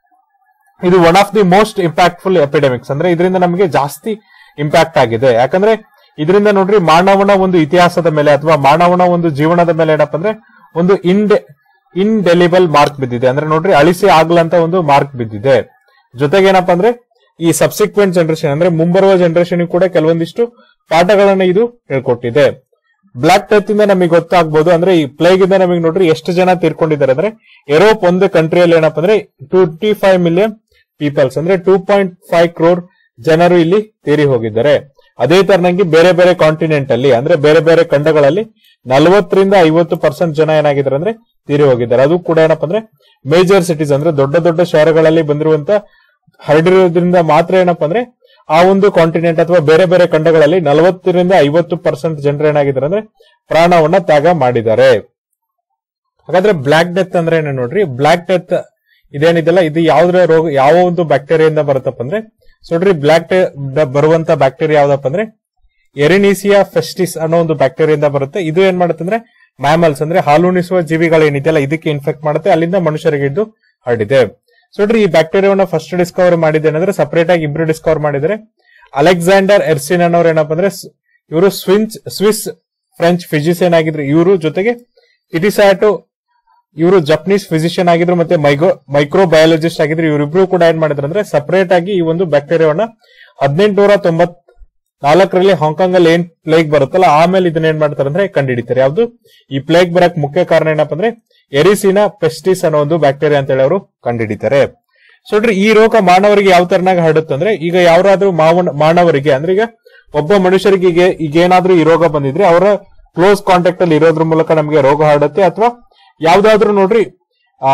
ಇದು one of the most impactful epidemics ಅಂದ್ರೆ ಇದರಿಂದ ನಮಗೆ ಜಾಸ್ತಿ ಇಂಪ್ಯಾಕ್ಟ್ ಆಗಿದೆ ಯಾಕಂದ್ರೆ ಇದರಿಂದ ನೋಡ್ರಿ ಮಾನವನ ಒಂದು ಇತಿಹಾಸದ ಮೇಲೆ ಅಥವಾ ಮಾನವನ ಒಂದು ಜೀವನದ ಮೇಲೆ ಏನಪ್ಪಾ ಅಂದ್ರೆ ಒಂದು ಇಂಡೆ ಇನ್ಡೆಲಿಬಲ್ ಮಾರ್ಕ್ ಬಿದ್ದಿದೆ ಅಂದ್ರೆ ನೋಡ್ರಿ ಅಳಿಸಿ ಆಗ್ಲಂತ ಒಂದು ಮಾರ್ಕ್ ಬಿದ್ದಿದೆ ಜೊತೆಗೆ ಏನಪ್ಪಾ ಅಂದ್ರೆ ಈ ಸಬ್ಸಿಕ್ವೆಂಟ್ ಜನರೇಷನ್ ಅಂದ್ರೆ ಮುಂಬರುವ ಜನರೇಷನ್ ಕೂಡ ಕೆಲವೊಂದಿಷ್ಟು ಪಾಠಗಳನ್ನ ಇದು ಹೇಳ್ಕೊಟ್ಟಿದೆ ಬ್ಲಾಕ್ ಡೆತ್ ಇಂದ ನಮಗೆ ಗೊತ್ತಾಗ್ಬೋದು ಅಂದ್ರೆ ಈ ಪ್ಲೇಗ್ ಇಂದ ನಮಗೆ ನೋಡ್ರಿ ಎಷ್ಟು ಜನ ತೀರ್ಕೊಂಡಿದ್ದಾರೆ ಅಂದ್ರೆ ಯುರೋಪ್ ಒಂದು ಕಂಟ್ರಿಯಲ್ಲಿ ಏನಪ್ಪಾ ಅಂದ್ರೆ ಟ್ವೆಂಟಿ ಫೈವ್ ಮಿಲಿಯನ್ ಪೀಪಲ್ಸ್ ಅಂದ್ರೆ ಟೂ ಪಾಯಿಂಟ್ ಫೈವ್ ಕ್ರೋರ್ ಜನರು ಇಲ್ಲಿ ತೀರಿ ಹೋಗಿದ್ದಾರೆ ಅದೇ ತರನಾಗಿ ಬೇರೆ ಬೇರೆ ಕಾಂಟಿನೆಂಟ್ ಅಲ್ಲಿ ಅಂದ್ರೆ ಬೇರೆ ಬೇರೆ ಖಂಡಗಳಲ್ಲಿ ನಲವತ್ತರಿಂದ ಐವತ್ತು ಪರ್ಸೆಂಟ್ ಜನ ಏನಾಗಿದ್ದಾರೆ ಅಂದ್ರೆ ತೀರಿ ಹೋಗಿದ್ದಾರೆ ಅದು ಕೂಡ ಏನಪ್ಪಾ ಅಂದ್ರೆ ಮೇಜರ್ ಸಿಟೀಸ್ ಅಂದ್ರೆ ದೊಡ್ಡ ದೊಡ್ಡ ಶಹರಗಳಲ್ಲಿ ಬಂದಿರುವಂತ ಹರಡಿರೋದ್ರಿಂದ ಮಾತ್ರ ಏನಪ್ಪಾ ಅಂದ್ರೆ ಆ ಒಂದು ಕಾಂಟಿನೆಂಟ್ ಅಥವಾ ಬೇರೆ ಬೇರೆ ಖಂಡಗಳಲ್ಲಿ ನಲವತ್ತರಿಂದ ಐವತ್ತು ಪರ್ಸೆಂಟ್ ಜನರು ಏನಾಗಿದ್ದಾರೆ ಅಂದ್ರೆ ಪ್ರಾಣವನ್ನ ತ್ಯಾಗ ಮಾಡಿದ್ದಾರೆ ಹಾಗಾದ್ರೆ ಬ್ಲಾಕ್ ಡೆತ್ ಅಂದ್ರೆ ಏನು ನೋಡ್ರಿ ಬ್ಲಾಕ್ ಡೆತ್ ಇದೇನಿದೆಲ್ಲ ಇದು ಯಾವ್ದ್ರ ರೋಗ ಯಾವ ಒಂದು ಬ್ಯಾಕ್ಟೀರಿಯಿಂದ ಬರುತ್ತಪ್ಪ ಅಂದ್ರೆ ಸೊ ನೋಡ್ರಿ ಬ್ಲಾಕ್ ಬರುವಂತ ಬ್ಯಾಕ್ಟೀರಿಯಾ ಯಾವ್ದಪ್ಪ ಅಂದ್ರೆ ಎರಿನೀಸಿಯಾ ಫೆಸ್ಟಿಸ್ ಅನ್ನೋ ಒಂದು ಬ್ಯಾಕ್ಟೀರಿಯಿಂದ ಬರುತ್ತೆ ಇದು ಏನ್ ಮಾಡುತ್ತೆ ಅಂದ್ರೆ ಮ್ಯಾಮಲ್ಸ್ ಅಂದ್ರೆ ಹಾಲುಣಿಸುವ ಜೀವಿಗಳೇನಿದೆಯಲ್ಲ ಇದಕ್ಕೆ ಇನ್ಫೆಕ್ಟ್ ಮಾಡುತ್ತೆ ಅಲ್ಲಿಂದ ಮನುಷ್ಯರಿಗೆ ಇದು ಹರಡಿದೆ ಸೊ ನೋಡ್ರಿ ಈ ಬ್ಯಾಕ್ಟೀರಿಯಾವನ್ನ ಫಸ್ಟ್ ಡಿಸ್ಕವರ್ ಮಾಡಿದ್ದೇನೆಂದ್ರೆ ಸಪರೇಟ್ ಆಗಿ ಇಬ್ರು ಡಿಸ್ಕವರ್ ಮಾಡಿದರೆ ಅಲೆಕ್ಸಾಂಡರ್ ಎರ್ಸಿನ್ ಅನ್ನೋರು ಏನಪ್ಪ ಅಂದ್ರೆ ಇವರು ಸ್ವಿನ್ಸ್ ಸ್ವಿಸ್ ಫ್ರೆಂಚ್ ಫಿಸಿಷಿಯನ್ ಆಗಿದ್ರು ಇವರು ಜೊತೆಗೆ ಇಟಿಸಾಟು ಇವರು ಜಪನೀಸ್ ಫಿಸಿಷಿಯನ್ ಆಗಿದ್ರು ಮತ್ತೆ ಮೈಕ್ರೋ ಮೈಕ್ರೋ ಬಯಾಲಜಿಸ್ಟ್ ಆಗಿದ್ರು ಇವರಿಬ್ರು ಕೂಡ ಏನ್ ಮಾಡಿದ್ರು ಅಂದ್ರೆ ಸಪರೇಟ್ ಆಗಿ ಈ ಒಂದು ಬ್ಯಾಕ್ಟೀರಿಯಾವನ್ನ ಹದಿನೆಂಟುನೂರ ತೊಂಬತ್ ನಾಲ್ಕರಲ್ಲಿ ಹಾಂಗ್ಕಾಂಗ್ ಅಲ್ಲಿ ಏನ್ ಪ್ಲೇಗ್ ಬರುತ್ತಲ್ಲ ಆಮೇಲೆ ಇದನ್ನ ಏನ್ ಮಾಡ್ತಾರೆ ಅಂದ್ರೆ ಕಂಡುಹಿಡಿತಾರೆ ಯಾವ್ದು ಈ ಪ್ಲೇಗ್ ಬರಕ್ ಮುಖ್ಯ ಕಾರಣ ಏನಪ್ಪ ಅಂದ್ರೆ ಎರಿಸಿನ ಪೆಸ್ಟಿಸ್ ಅನ್ನೋ ಒಂದು ಬ್ಯಾಕ್ಟೀರಿಯಾ ಅಂತ ಹೇಳಿ ಅವರು ಕಂಡುಹಿಡಿತಾರೆ ಸೊ ನೋಡ್ರಿ ಈ ರೋಗ ಮಾನವರಿಗೆ ಯಾವ ತರನಾಗಿ ಹರಡುತ್ತಂದ್ರೆ ಈಗ ಯಾವ್ದಾದ್ರು ಮಾವನ ಮಾನವರಿಗೆ ಅಂದ್ರೆ ಈಗ ಒಬ್ಬ ಮನುಷ್ಯರಿಗೆ ಈಗ ಈಗ ಏನಾದ್ರೂ ಈ ರೋಗ ಬಂದಿದ್ರೆ ಅವರ ಕ್ಲೋಸ್ ಕಾಂಟ್ಯಾಕ್ಟ್ ಅಲ್ಲಿ ಇರೋದ್ರ ಮೂಲಕ ನಮಗೆ ರೋಗ ಹರಡುತ್ತೆ ಅಥವಾ ಯಾವ್ದಾದ್ರು ನೋಡ್ರಿ ಆ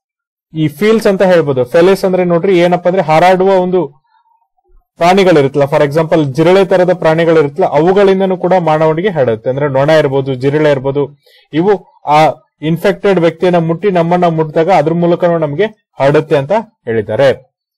ಈ ಫೀಲ್ಸ್ ಅಂತ ಹೇಳ್ಬೋದು ಫೆಲೇಸ್ ಅಂದ್ರೆ ನೋಡ್ರಿ ಏನಪ್ಪಾ ಅಂದ್ರೆ ಹಾರಾಡುವ ಒಂದು ಪ್ರಾಣಿಗಳಿರುತ್ತಲ್ಲ ಫಾರ್ ಎಕ್ಸಾಂಪಲ್ ಜಿರಳೆ ತರದ ಪ್ರಾಣಿಗಳಿರುತ್ತಲ್ಲ ಅವುಗಳಿಂದನೂ ಕೂಡ ಮಾನವನಿಗೆ ಹರಡುತ್ತೆ ಅಂದ್ರೆ ನೊಣ ಇರ್ಬೋದು ಜಿರಳೆ ಇರ್ಬೋದು ಇವು ಆ ಇನ್ಫೆಕ್ಟೆಡ್ ವ್ಯಕ್ತಿಯನ್ನ ಮುಟ್ಟಿ ನಮ್ಮನ್ನ ಮುಟ್ಟಿದಾಗ ಅದ್ರ ಮೂಲಕ ನಮಗೆ ಹರಡುತ್ತೆ ಅಂತ ಹೇಳಿದ್ದಾರೆ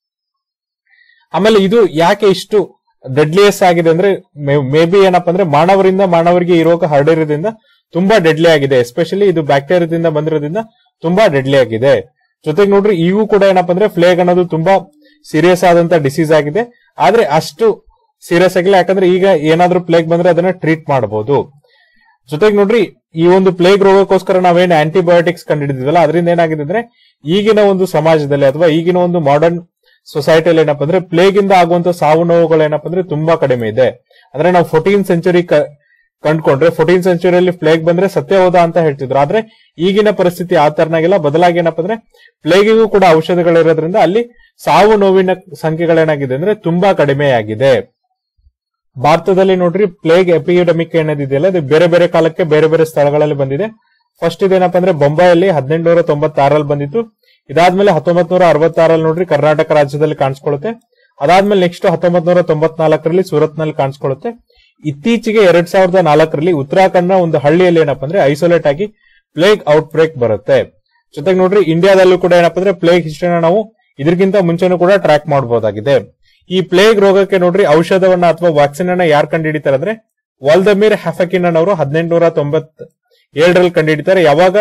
ಆಮೇಲೆ ಇದು ಯಾಕೆ ಇಷ್ಟು ಡೆಡ್ಲಿಯಸ್ ಆಗಿದೆ ಅಂದ್ರೆ ಮೇ ಬಿ ಏನಪ್ಪಾ ಅಂದ್ರೆ ಮಾನವರಿಂದ ಮಾನವರಿಗೆ ಈ ರೋಗ ಹರಡಿರೋದ್ರಿಂದ ತುಂಬಾ ಡೆಡ್ಲಿ ಆಗಿದೆ ಎಸ್ಪೆಷಲಿ ಇದು ಬ್ಯಾಕ್ಟೀರಿಯಾದಿಂದ ಬಂದಿರೋದ್ರಿಂದ ತುಂಬಾ ಡೆಡ್ಲಿ ಆಗಿದೆ ಜೊತೆಗೆ ನೋಡ್ರಿ ಇವು ಕೂಡ ಏನಪ್ಪಾ ಅಂದ್ರೆ ಫ್ಲೇಗ್ ಅನ್ನೋದು ತುಂಬಾ ಸೀರಿಯಸ್ ಆದಂತ ಡಿಸೀಸ್ ಆಗಿದೆ ಆದ್ರೆ ಅಷ್ಟು ಸೀರಿಯಸ್ ಆಗಿಲ್ಲ ಯಾಕಂದ್ರೆ ಈಗ ಏನಾದ್ರೂ ಪ್ಲೇಗ್ ಬಂದ್ರೆ ಅದನ್ನ ಟ್ರೀಟ್ ಮಾಡಬಹುದು ಜೊತೆಗೆ ನೋಡ್ರಿ ಈ ಒಂದು ಪ್ಲೇಗ್ ರೋಗಕ್ಕೋಸ್ಕರ ನಾವೇನು ಆಂಟಿಬಯೋಟಿಕ್ಸ್ ಕಂಡುಹಿಡಿದಿವಲ್ಲ ಅದರಿಂದ ಏನಾಗಿದೆ ಅಂದ್ರೆ ಈಗಿನ ಒಂದು ಸಮಾಜದಲ್ಲಿ ಅಥವಾ ಈಗಿನ ಒಂದು ಮಾಡರ್ನ್ ಸೊಸೈಟಿಯಲ್ಲಿ ಏನಪ್ಪಾ ಅಂದ್ರೆ ಪ್ಲೇಗ್ ಇಂದ ಆಗುವಂತ ಸಾವು ನೋವುಗಳು ಏನಪ್ಪಾ ಅಂದ್ರೆ ತುಂಬಾ ಕಡಿಮೆ ಇದೆ ಅಂದ್ರೆ ನಾವು ಫೋರ್ಟೀನ್ ಸೆಂಚುರಿ ಕಂಡ್ಕೊಂಡ್ರೆ ಫೋರ್ಟೀನ್ ಸೆಂಚುರಿಯಲ್ಲಿ ಪ್ಲೇಗ್ ಬಂದ್ರೆ ಸತ್ಯ ಹೋದ ಅಂತ ಹೇಳ್ತಿದ್ರು ಆದ್ರೆ ಈಗಿನ ಪರಿಸ್ಥಿತಿ ಆ ತರನಾಗಿಲ್ಲ ಬದಲಾಗಿ ಏನಪ್ಪಾ ಅಂದ್ರೆ ಪ್ಲೇಗಿಗೂ ಕೂಡ ಔಷಧಗಳಿರೋದ್ರಿಂದ ಅಲ್ಲಿ ಸಾವು ನೋವಿನ ಸಂಖ್ಯೆಗಳೇನಾಗಿದೆ ಅಂದ್ರೆ ತುಂಬಾ ಕಡಿಮೆಯಾಗಿದೆ ಭಾರತದಲ್ಲಿ ನೋಡ್ರಿ ಪ್ಲೇಗ್ ಎಪಿಡೆಮಿಕ್ ಏನಿದೆಯಲ್ಲ ಇದು ಬೇರೆ ಬೇರೆ ಕಾಲಕ್ಕೆ ಬೇರೆ ಬೇರೆ ಸ್ಥಳಗಳಲ್ಲಿ ಬಂದಿದೆ ಫಸ್ಟ್ ಇದೇನಪ್ಪ ಅಂದ್ರೆ ಬೊಂಬಾಯಲ್ಲಿ ಹದಿನೆಂಟುನೂರ ತೊಂಬತ್ತಾರಲ್ಲಿ ಬಂದಿತ್ತು ಇದಾದ್ಮೇಲೆ ಹತ್ತೊಂಬತ್ ನೂರ ಅರವತ್ತಾರಲ್ಲಿ ನೋಡ್ರಿ ಕರ್ನಾಟಕ ರಾಜ್ಯದಲ್ಲಿ ಕಾಣಿಸ್ಕೊಳ್ಳುತ್ತೆ ಅದಾದ್ಮೇಲೆ ನೆಕ್ಸ್ಟ್ ಹತ್ತೊಂಬತ್ ನೂರ ತೊಂಬತ್ನಾಲ್ಕರಲ್ಲಿ ಸೂರತ್ ನಲ್ಲಿ ಕಾಣಿಸ್ಕೊಳ್ಳುತ್ತೆ ಇತ್ತೀಚೆಗೆ ಎರಡ್ ಸಾವಿರದ ನಾಲ್ಕರಲ್ಲಿ ಉತ್ತರಾಖಂಡ್ನ ಒಂದು ಹಳ್ಳಿಯಲ್ಲಿ ಏನಪ್ಪಾ ಅಂದ್ರೆ ಐಸೋಲೇಟ್ ಆಗಿ ಪ್ಲೇಗ್ ಔಟ್ ಬ್ರೇಕ್ ಬರುತ್ತೆ ಜೊತೆಗೆ ನೋಡ್ರಿ ಇಂಡಿಯಾದಲ್ಲೂ ಕೂಡ ಏನಪ್ಪಾ ಅಂದ್ರೆ ಪ್ಲೇಗ್ ಹಿಸ್ಟ್ರಿನ ನಾವು ಇದಕ್ಕಿಂತ ಮುಂಚೆನೂ ಕೂಡ ಟ್ರ್ಯಾಕ್ ಮಾಡಬಹುದಾಗಿದೆ ಈ ಪ್ಲೇಗ್ ರೋಗಕ್ಕೆ ನೋಡ್ರಿ ಔಷಧವನ್ನ ಅಥವಾ ವ್ಯಾಕ್ಸಿನ್ ಅನ್ನ ಯಾರು ಕಂಡುಹಿಡಿತಾರೆ ಅಂದ್ರೆ ವಾಲ್ದಮೀರ್ ಹ್ಯಾಫಕಿನ್ ಅವರು ಹದಿನೆಂಟುನೂರ ತೊಂಬತ್ ಏಳರಲ್ಲಿ ಕಂಡುಹಿಡಿತಾರೆ ಯಾವಾಗ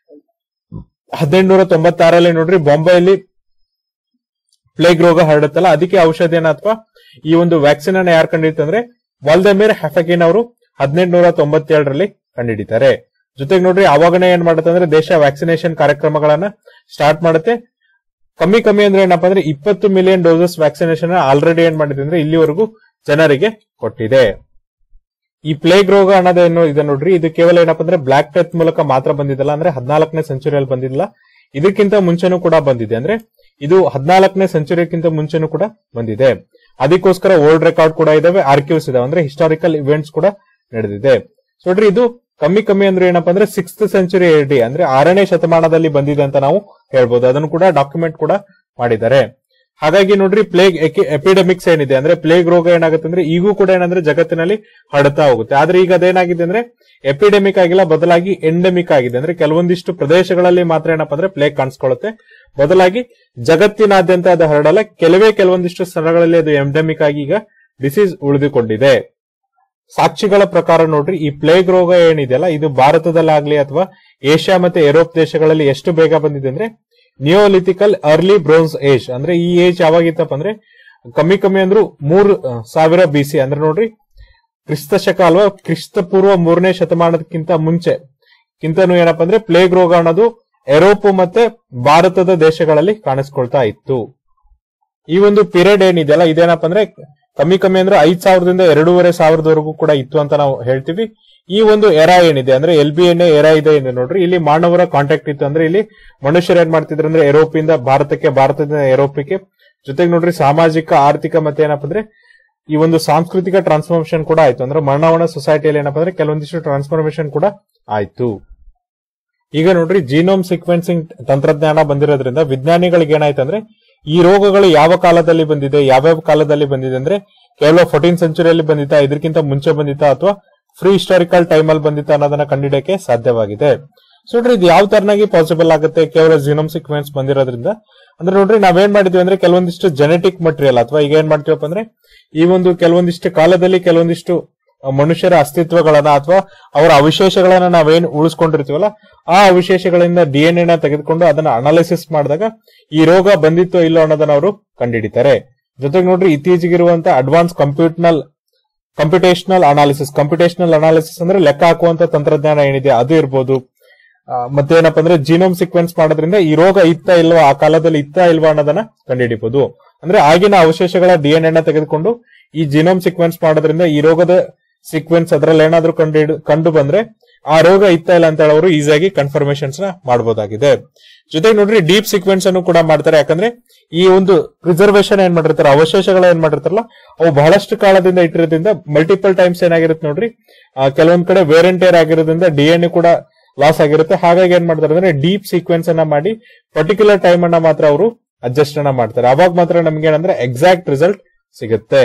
ಹದಿನೆಂಟುನೂರ ತೊಂಬತ್ತಾರಲ್ಲಿ ನೋಡ್ರಿ ಬಾಂಬೆಯಲ್ಲಿ ಪ್ಲೇಗ್ ರೋಗ ಹರಡುತ್ತಲ್ಲ ಅದಕ್ಕೆ ಔಷಧಿಯನ್ನ ಅಥವಾ ಈ ಒಂದು ವ್ಯಾಕ್ಸಿನ್ ಅನ್ನ ಯಾರು ಕಂಡುಹಿಡಿತಂದ್ರೆ ವಾಲ್ದಮೀರ್ ಹ್ಯಾಫಕಿನ್ ಅವರು ಹದಿನೆಂಟುನೂರ ತೊಂಬತ್ತೇಳರಲ್ಲಿ ಕಂಡುಹಿಡಿತಾರೆ ಜೊತೆಗೆ ನೋಡ್ರಿ ಅವಾಗನೇ ಏನ್ ಮಾಡುತ್ತೆ ಅಂದ್ರೆ ದೇಶ ವ್ಯಾಕ್ಸಿನೇಷನ್ ಕಾರ್ಯಕ್ರಮಗಳನ್ನ ಸ್ಟಾರ್ಟ್ ಮಾಡುತ್ತೆ ಕಮ್ಮಿ ಕಮ್ಮಿ ಅಂದ್ರೆ ಏನಪ್ಪಾ ಅಂದ್ರೆ ಇಪ್ಪತ್ತು ಮಿಲಿಯನ್ ಡೋಸಸ್ ವ್ಯಾಕ್ಸಿನೇಷನ್ ಆಲ್ರೆಡಿ ಏನ್ ಮಾಡಿದೆ ಅಂದ್ರೆ ಇಲ್ಲಿವರೆಗೂ ಜನರಿಗೆ ಕೊಟ್ಟಿದೆ ಈ ಪ್ಲೇಗ್ ರೋಗ ಅನ್ನೋದೇನು ಇದೆ ನೋಡ್ರಿ ಇದು ಕೇವಲ ಏನಪ್ಪಾ ಅಂದ್ರೆ ಬ್ಲಾಕ್ ಡೆತ್ ಮೂಲಕ ಮಾತ್ರ ಬಂದಿದ್ದಲ್ಲ ಅಂದ್ರೆ ಹದಿನಾಲ್ಕನೇ ಸೆಂಚುರಿಯಲ್ಲಿ ಬಂದಿಲ್ಲ ಇದಕ್ಕಿಂತ ಮುಂಚೆನೂ ಕೂಡ ಬಂದಿದೆ ಅಂದ್ರೆ ಇದು ಹದಿನಾಲ್ಕನೇ ಸೆಂಚುರಿಕ್ಕಿಂತ ಮುಂಚೆನೂ ಕೂಡ ಬಂದಿದೆ ಅದಕ್ಕೋಸ್ಕರ ಓಲ್ಡ್ ರೆಕಾರ್ಡ್ ಕೂಡ ಇದಾವೆ ಆರ್ಕ್ಯೂಸ್ ಇದಾವೆ ಅಂದ್ರೆ ಹಿಸ್ಟಾರಿಕಲ್ ಇವೆಂಟ್ಸ್ ಕೂಡ ನಡೆದಿದೆ ಸೊ ನೋಡ್ರಿ ಇದು ಕಮ್ಮಿ ಕಮ್ಮಿ ಅಂದ್ರೆ ಏನಪ್ಪಾ ಅಂದ್ರೆ ಸಿಕ್ಸ್ತ್ ಸೆಂಚುರಿ ಡಿ ಅಂದ್ರೆ ಆರನೇ ಶತಮಾನದಲ್ಲಿ ಬಂದಿದೆ ಅಂತ ನಾವು ಹೇಳ್ಬೋದು ಅದನ್ನು ಕೂಡ ಡಾಕ್ಯುಮೆಂಟ್ ಕೂಡ ಮಾಡಿದ್ದಾರೆ ಹಾಗಾಗಿ ನೋಡ್ರಿ ಪ್ಲೇಗ್ ಎಪಿಡೆಮಿಕ್ಸ್ ಏನಿದೆ ಅಂದ್ರೆ ಪ್ಲೇಗ್ ರೋಗ ಏನಾಗುತ್ತೆ ಅಂದ್ರೆ ಈಗೂ ಕೂಡ ಏನಂದ್ರೆ ಜಗತ್ತಿನಲ್ಲಿ ಹರಡ್ತಾ ಹೋಗುತ್ತೆ ಆದ್ರೆ ಈಗ ಅದೇನಾಗಿದೆ ಅಂದ್ರೆ ಎಪಿಡೆಮಿಕ್ ಆಗಿಲ್ಲ ಬದಲಾಗಿ ಎಂಡೆಮಿಕ್ ಆಗಿದೆ ಅಂದ್ರೆ ಕೆಲವೊಂದಿಷ್ಟು ಪ್ರದೇಶಗಳಲ್ಲಿ ಮಾತ್ರ ಏನಪ್ಪಾ ಅಂದ್ರೆ ಪ್ಲೇಗ್ ಕಾಣಿಸ್ಕೊಳ್ಳುತ್ತೆ ಬದಲಾಗಿ ಜಗತ್ತಿನಾದ್ಯಂತ ಅದು ಹರಡಲ್ಲ ಕೆಲವೇ ಕೆಲವೊಂದಿಷ್ಟು ಸ್ಥಳಗಳಲ್ಲಿ ಅದು ಎಂಡೆಮಿಕ್ ಆಗಿ ಈಗ ಡಿಸೀಸ್ ಉಳಿದುಕೊಂಡಿದೆ ಸಾಕ್ಷಿಗಳ ಪ್ರಕಾರ ನೋಡ್ರಿ ಈ ಪ್ಲೇಗ್ ರೋಗ ಏನಿದೆಯಲ್ಲ ಇದು ಭಾರತದಲ್ಲಾಗ್ಲಿ ಅಥವಾ ಏಷ್ಯಾ ಮತ್ತೆ ಯುರೋಪ್ ದೇಶಗಳಲ್ಲಿ ಎಷ್ಟು ಬೇಗ ಬಂದಿದೆ ಅಂದ್ರೆ ನಿಯೋಲಿಥಿಕಲ್ ಅರ್ಲಿ ಬ್ರೋನ್ಸ್ ಏಜ್ ಅಂದ್ರೆ ಈ ಏಜ್ ಯಾವಾಗಿತ್ತಪ್ಪ ಅಂದ್ರೆ ಕಮ್ಮಿ ಕಮ್ಮಿ ಅಂದ್ರೂ ಮೂರ್ ಆ, ಸಾವಿರ ಬಿಸಿ ಅಂದ್ರೆ ನೋಡ್ರಿ ಕ್ರಿಸ್ತ ಶಕ ಅಲ್ವಾ ಕ್ರಿಸ್ತ ಪೂರ್ವ ಮೂರನೇ ಶತಮಾನದಕ್ಕಿಂತ ಮುಂಚೆ ಕಿಂತನೂ ಏನಪ್ಪಾ ಅಂದ್ರೆ ಪ್ಲೇಗ್ ರೋಗ ಅನ್ನೋದು ಯುರೋಪ್ ಮತ್ತೆ ಭಾರತದ ದೇಶಗಳಲ್ಲಿ ಕಾಣಿಸ್ಕೊಳ್ತಾ ಇತ್ತು ಈ ಒಂದು ಪೀರಿಯಡ್ ಏನಿದೆಯಲ್ಲ ಇದೇನಪ್ಪ ಅಂದ್ರೆ ಕಮ್ಮಿ ಕಮ್ಮಿ ಅಂದ್ರೆ ಐದ್ ಸಾವಿರದಿಂದ ಎರಡೂವರೆ ಸಾವಿರದವರೆಗೂ ಕೂಡ ಇತ್ತು ಅಂತ ನಾವು ಹೇಳ್ತೀವಿ ಈ ಒಂದು ಎರ ಏನಿದೆ ಅಂದ್ರೆ ಎಲ್ ಬಿ ಎನ್ ಎರ ಇದೆ ಇದೆ ನೋಡ್ರಿ ಇಲ್ಲಿ ಮಾನವರ ಕಾಂಟ್ಯಾಕ್ಟ್ ಇತ್ತು ಅಂದ್ರೆ ಇಲ್ಲಿ ಮನುಷ್ಯರು ಏನ್ ಮಾಡ್ತಿದ್ರು ಅಂದ್ರೆ ಯುರೋಪಿಂದ ಭಾರತಕ್ಕೆ ಭಾರತದಿಂದ ಯುರೋಪಿಗೆ ಜೊತೆಗೆ ನೋಡ್ರಿ ಸಾಮಾಜಿಕ ಆರ್ಥಿಕ ಮತ್ತೆ ಏನಪ್ಪಾ ಅಂದ್ರೆ ಈ ಒಂದು ಸಾಂಸ್ಕೃತಿಕ ಟ್ರಾನ್ಸ್ಫಾರ್ಮೇಶನ್ ಕೂಡ ಆಯ್ತು ಅಂದ್ರೆ ಮರಣವಣ ಸೊಸೈಟಿಯಲ್ಲಿ ಏನಪ್ಪಾ ಅಂದ್ರೆ ಕೆಲವೊಂದಿಷ್ಟು ಟ್ರಾನ್ಸ್ಫಾರ್ಮೇಶನ್ ಕೂಡ ಆಯ್ತು ಈಗ ನೋಡ್ರಿ ಜೀನೋಮ್ ಸೀಕ್ವೆನ್ಸಿಂಗ್ ತಂತ್ರಜ್ಞಾನ ಬಂದಿರೋದ್ರಿಂದ ವಿಜ್ಞಾನಿಗಳಿಗೆ ಏನಾಯ್ತು ಅಂದ್ರೆ ಈ ರೋಗಗಳು ಯಾವ ಕಾಲದಲ್ಲಿ ಬಂದಿದೆ ಯಾವ್ಯಾವ ಕಾಲದಲ್ಲಿ ಬಂದಿದೆ ಅಂದ್ರೆ ಕೇವಲ ಫೋರ್ಟೀನ್ ಸೆಂಚುರಿಯಲ್ಲಿ ಬಂದಿತ್ತಾ ಇದಕ್ಕಿಂತ ಮುಂಚೆ ಬಂದಿತ್ತಾ ಅಥವಾ ಫ್ರೀ ಹಿಸ್ಟಾರಿಕಲ್ ಟೈಮ್ ಅಲ್ಲಿ ಬಂದಿತ್ತಾ ಅನ್ನೋದನ್ನ ಕಂಡಿಡಿಯಕ್ಕೆ ಸಾಧ್ಯವಾಗಿದೆ ಸೊ ನೋಡ್ರಿ ಇದು ಯಾವ ತರನಾಗಿ ಪಾಸಿಬಲ್ ಆಗುತ್ತೆ ಕೇವಲ ಜಿನೋಮ್ ಸೀಕ್ವೆನ್ಸ್ ಬಂದಿರೋದ್ರಿಂದ ಅಂದ್ರೆ ನೋಡ್ರಿ ನಾವೇನ್ ಮಾಡಿದ್ವಿ ಅಂದ್ರೆ ಕೆಲವೊಂದಿಷ್ಟು ಜೆನೆಟಿಕ್ ಮಟೀರಿಯಲ್ ಅಥವಾ ಈಗ ಏನ್ ಮಾಡ್ತೀವಪ್ಪ ಅಂದ್ರೆ ಈ ಒಂದು ಕೆಲವೊಂದಿಷ್ಟು ಕಾಲದಲ್ಲಿ ಕೆಲವೊಂದಿಷ್ಟು ಆ, ಮನುಷ್ಯರ ಅಸ್ತಿತ್ವಗಳನ್ನ ಅಥವಾ ಅವರ ಅವಶೇಷಗಳನ್ನ ನಾವೇನ್ ಉಳಿಸ್ಕೊಂಡಿರ್ತೀವಲ್ಲ ಆ ಅವಶೇಷಗಳಿಂದ ಡಿ ಎನ್ ಎನ ತೆಗೆದುಕೊಂಡು ಅದನ್ನ ಅನಾಲಿಸಿಸ್ ಮಾಡಿದಾಗ ಈ ರೋಗ ಬಂದಿತ್ತೋ ಇಲ್ಲೋ ಅನ್ನೋದನ್ನ ಅವರು ಕಂಡುಹಿಡಿತಾರೆ ಜೊತೆಗೆ ನೋಡ್ರಿ ಇತ್ತೀಚೆಗಿರುವಂತ advance computational computational analysis computational analysis ಅಂದ್ರೆ ಲೆಕ್ಕ ಹಾಕುವಂತ ತಂತ್ರಜ್ಞಾನ ಏನಿದೆ ಅದು ಇರ್ಬೋದು ಆ, ಮತ್ತೆ ಏನಪ್ಪಾ ಅಂದ್ರೆ ಜೀನೋಮ್ ಸೀಕ್ವೆನ್ಸ್ ಮಾಡೋದ್ರಿಂದ ಈ ರೋಗ ಇತ್ತ ಇಲ್ವಾ ಆ ಕಾಲದಲ್ಲಿ ಇತ್ತ ಇಲ್ವಾ ಅನ್ನೋದನ್ನ ಕಂಡುಹಿಡಿಬಹುದು ಅಂದ್ರೆ ಆಗಿನ ಅವಶೇಷಗಳ ಡಿ ಎನ್ ಎನ ತೆಗೆದುಕೊಂಡು ಈ ಜೀನೋಮ್ ಸೀಕ್ವೆನ್ಸ್ ಮಾಡೋದ್ರಿಂದ ಈ ರೋಗದ ಸೀಕ್ವೆನ್ಸ್ ಅದ್ರಲ್ಲಿ ಏನಾದ್ರೂ ಕಂಡು ಕಂಡು ಬಂದ್ರೆ ಆ ರೋಗ ಇತ್ತ ಇಲ್ಲ ಅಂತ ಹೇಳೋರು ಈಸಿಯಾಗಿ ಕನ್ಫರ್ಮೇಶನ್ಸ್ ನ ಮಾಡಬಹುದಾಗಿದೆ ಜೊತೆಗೆ ನೋಡ್ರಿ ಡೀಪ್ ಸೀಕ್ವೆನ್ಸ್ ಅನ್ನು ಕೂಡ ಮಾಡ್ತಾರೆ ಯಾಕಂದ್ರೆ ಈ ಒಂದು ಪ್ರಿಸರ್ವೇಶನ್ ಏನ್ ಮಾಡಿರ್ತಾರೆ ಅವಶೇಷಗಳು ಏನ್ ಮಾಡಿರ್ತಾರಲ್ಲ ಅವು ಬಹಳಷ್ಟು ಕಾಲದಿಂದ ಇಟ್ಟಿರೋದ್ರಿಂದ ಮಲ್ಟಿಪಲ್ ಟೈಮ್ಸ್ ಏನಾಗಿರುತ್ತೆ ನೋಡ್ರಿ ಆ, ಕೆಲವೊಂದ್ ಕಡೆ ವೇರೆಂಟೇರ್ ಆಗಿರೋದ್ರಿಂದ ಡಿ ಎನ್ ಕೂಡ ಲಾಸ್ ಆಗಿರುತ್ತೆ ಹಾಗಾಗಿ ಏನ್ ಮಾಡ್ತಾರೆ ಅಂದ್ರೆ ಡೀಪ್ ಸೀಕ್ವೆನ್ಸ್ ಅನ್ನ ಮಾಡಿ ಪರ್ಟಿಕ್ಯುಲರ್ ಟೈಮ್ ಅನ್ನ ಮಾತ್ರ ಅವರು ಅಡ್ಜಸ್ಟ್ ಅನ್ನ ಮಾಡ್ತಾರೆ ಅವಾಗ ಮಾತ್ರ ನಮ್ಗೆ ಏನಂದ್ರೆ ಎಕ್ಸಾಕ್ಟ್ ರಿಸಲ್ಟ್ ಸಿಗುತ್ತೆ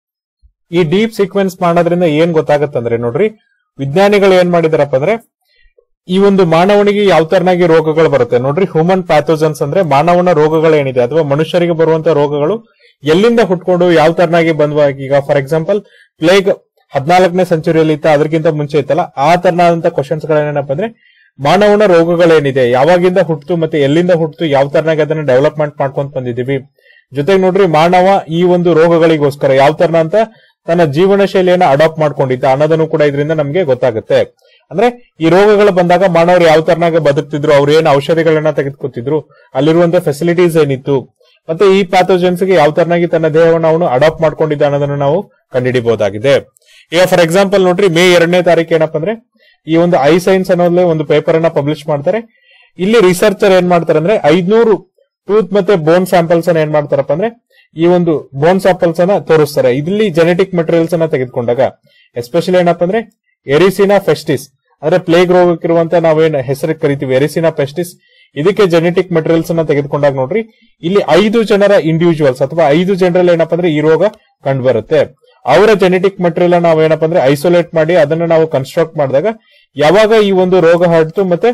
ಈ ಡೀಪ್ ಸೀಕ್ವೆನ್ಸ್ ಮಾಡೋದ್ರಿಂದ ಏನ್ ಗೊತ್ತಾಗತ್ತಂದ್ರೆ ನೋಡ್ರಿ ವಿಜ್ಞಾನಿಗಳು ಏನ್ ಮಾಡಿದಾರಪ್ಪ ಅಂದ್ರೆ ಈ ಒಂದು ಮಾನವನಿಗೆ ಯಾವ ತರನಾಗಿ ರೋಗಗಳು ಬರುತ್ತೆ ನೋಡ್ರಿ ಹ್ಯೂಮನ್ ಪ್ಯಾಥೋಜನ್ಸ್ ಅಂದ್ರೆ ಮಾನವನ ರೋಗಗಳೇನಿದೆ ಅಥವಾ ಮನುಷ್ಯರಿಗೆ ಬರುವಂತ ರೋಗಗಳು ಎಲ್ಲಿಂದ ಹುಟ್ಕೊಂಡು ಯಾವ ತರನಾಗಿ ಬಂದ್ವ ಈಗ ಫಾರ್ ಎಕ್ಸಾಂಪಲ್ ಪ್ಲೇಗ್ ಹದಿನಾಲ್ಕನೇ ಸೆಂಚುರಿಯಲ್ಲಿ ಇತ್ತ ಅದಕ್ಕಿಂತ ಮುಂಚೆ ಇತ್ತಲ್ಲ ಆ ತರನಾದಂತ ಕ್ವಶನ್ಸ್ ಗಳೇನಪ್ಪ ಅಂದ್ರೆ ಮಾನವನ ರೋಗಗಳೇನಿದೆ ಯಾವಾಗಿಂದ ಹುಟ್ಟಿತು ಮತ್ತೆ ಎಲ್ಲಿಂದ ಹುಟ್ಟಿತು ಯಾವ ತರನಾಗಿ ಅದನ್ನ ಡೆವಲಪ್ಮೆಂಟ್ ಮಾಡ್ಕೊಂತ ಬಂದಿದೀವಿ ಜೊತೆಗೆ ನೋಡ್ರಿ ಮಾನವ ಈ ಒಂದು ರೋಗಗಳಿಗೋಸ್ಕರ ಯಾವ ತರನ ಅಂತ ತನ್ನ ಜೀವನ ಶೈಲಿಯನ್ನ ಅಡಾಪ್ಟ್ ಮಾಡ್ಕೊಂಡಿದ್ದ ಅನ್ನೋದನ್ನು ಕೂಡ ಇದರಿಂದ ನಮ್ಗೆ ಗೊತ್ತಾಗುತ್ತೆ ಅಂದ್ರೆ ಈ ರೋಗಗಳು ಬಂದಾಗ ಮಾನವರು ಯಾವ ತರನಾಗ ಬದುಕ್ತಿದ್ರು ಅವ್ರು ಏನ್ ಔಷಧಿಗಳನ್ನ ತೆಗೆದುಕೊತಿದ್ರು ಅಲ್ಲಿರುವಂತ ಫೆಸಿಲಿಟೀಸ್ ಏನಿತ್ತು ಮತ್ತೆ ಈ ಪ್ಯಾಥೋಜನ್ಸ್ ಗೆ ಯಾವ ತರನಾಗಿ ತನ್ನ ದೇಹವನ್ನು ಅವನು ಅಡಾಪ್ಟ್ ಮಾಡ್ಕೊಂಡಿದ್ದ ಅನ್ನೋದನ್ನ ನಾವು ಕಂಡುಹಿಡಿಬಹುದಾಗಿದೆ ಈಗ ಫಾರ್ ಎಕ್ಸಾಂಪಲ್ ನೋಡ್ರಿ ಮೇ ಎರಡನೇ ತಾರೀಕು ಏನಪ್ಪಾ ಅಂದ್ರೆ ಈ ಒಂದು ಐ ಸೈನ್ಸ್ ಅನ್ನೋದ್ಲೆ ಒಂದು ಪೇಪರ್ ಅನ್ನ ಪಬ್ಲಿಷ್ ಮಾಡ್ತಾರೆ ಇಲ್ಲಿ ರಿಸರ್ಚರ್ ಏನ್ ಮಾಡ್ತಾರೆ ಅಂದ್ರೆ ಐದ್ನೂರು ಟೂತ್ ಮತ್ತೆ ಬೋನ್ ಸ್ಯಾಂಪಲ್ಸ್ ಅನ್ನ ಏನ್ ಮಾಡ್ತಾರಪ್ಪ ಅಂದ್ರೆ ಈ ಒಂದು ಬೋನ್ ಸ್ಯಾಂಪಲ್ಸ್ ಅನ್ನ ತೋರಿಸ್ತಾರೆ ಇಲ್ಲಿ ಜೆನೆಟಿಕ್ ಮೆಟೀರಿಯಲ್ಸ್ ಅನ್ನ ತೆಗೆದುಕೊಂಡಾಗ ಎಸ್ಪೆಷಲಿ ಏನಪ್ಪಾ ಅಂದ್ರೆ ಎರಿಸಿನಾ ಫೆಸ್ಟಿಸ್ ಅಂದ್ರೆ ಪ್ಲೇಗ್ ರೋಗಕ್ಕಿರುವಂತ ನಾವೇನ್ ಹೆಸರು ಕರಿತೀವಿ ಎರಿಸಿನಾ ಪೆಸ್ಟಿಸ್ ಇದಕ್ಕೆ ಜೆನೆಟಿಕ್ ಮೆಟೀರಿಯಲ್ಸ್ ಅನ್ನ ತೆಗೆದುಕೊಂಡಾಗ ನೋಡ್ರಿ ಇಲ್ಲಿ ಐದು ಜನರ ಇಂಡಿವಿಜುವಲ್ಸ್ ಅಥವಾ ಐದು ಜನರಲ್ಲಿ ಏನಪ್ಪಾ ಅಂದ್ರೆ ಈ ರೋಗ ಕಂಡು ಬರುತ್ತೆ ಅವರ ಜೆನೆಟಿಕ್ ಮೆಟೀರಿಯಲ್ ನಾವೇನಪ್ಪ ಅಂದ್ರೆ ಐಸೋಲೇಟ್ ಮಾಡಿ ಅದನ್ನ ನಾವು ಕನ್ಸ್ಟ್ರಕ್ಟ್ ಮಾಡಿದಾಗ ಯಾವಾಗ ಈ ಒಂದು ರೋಗ ಹರಡ್ತು ಮತ್ತೆ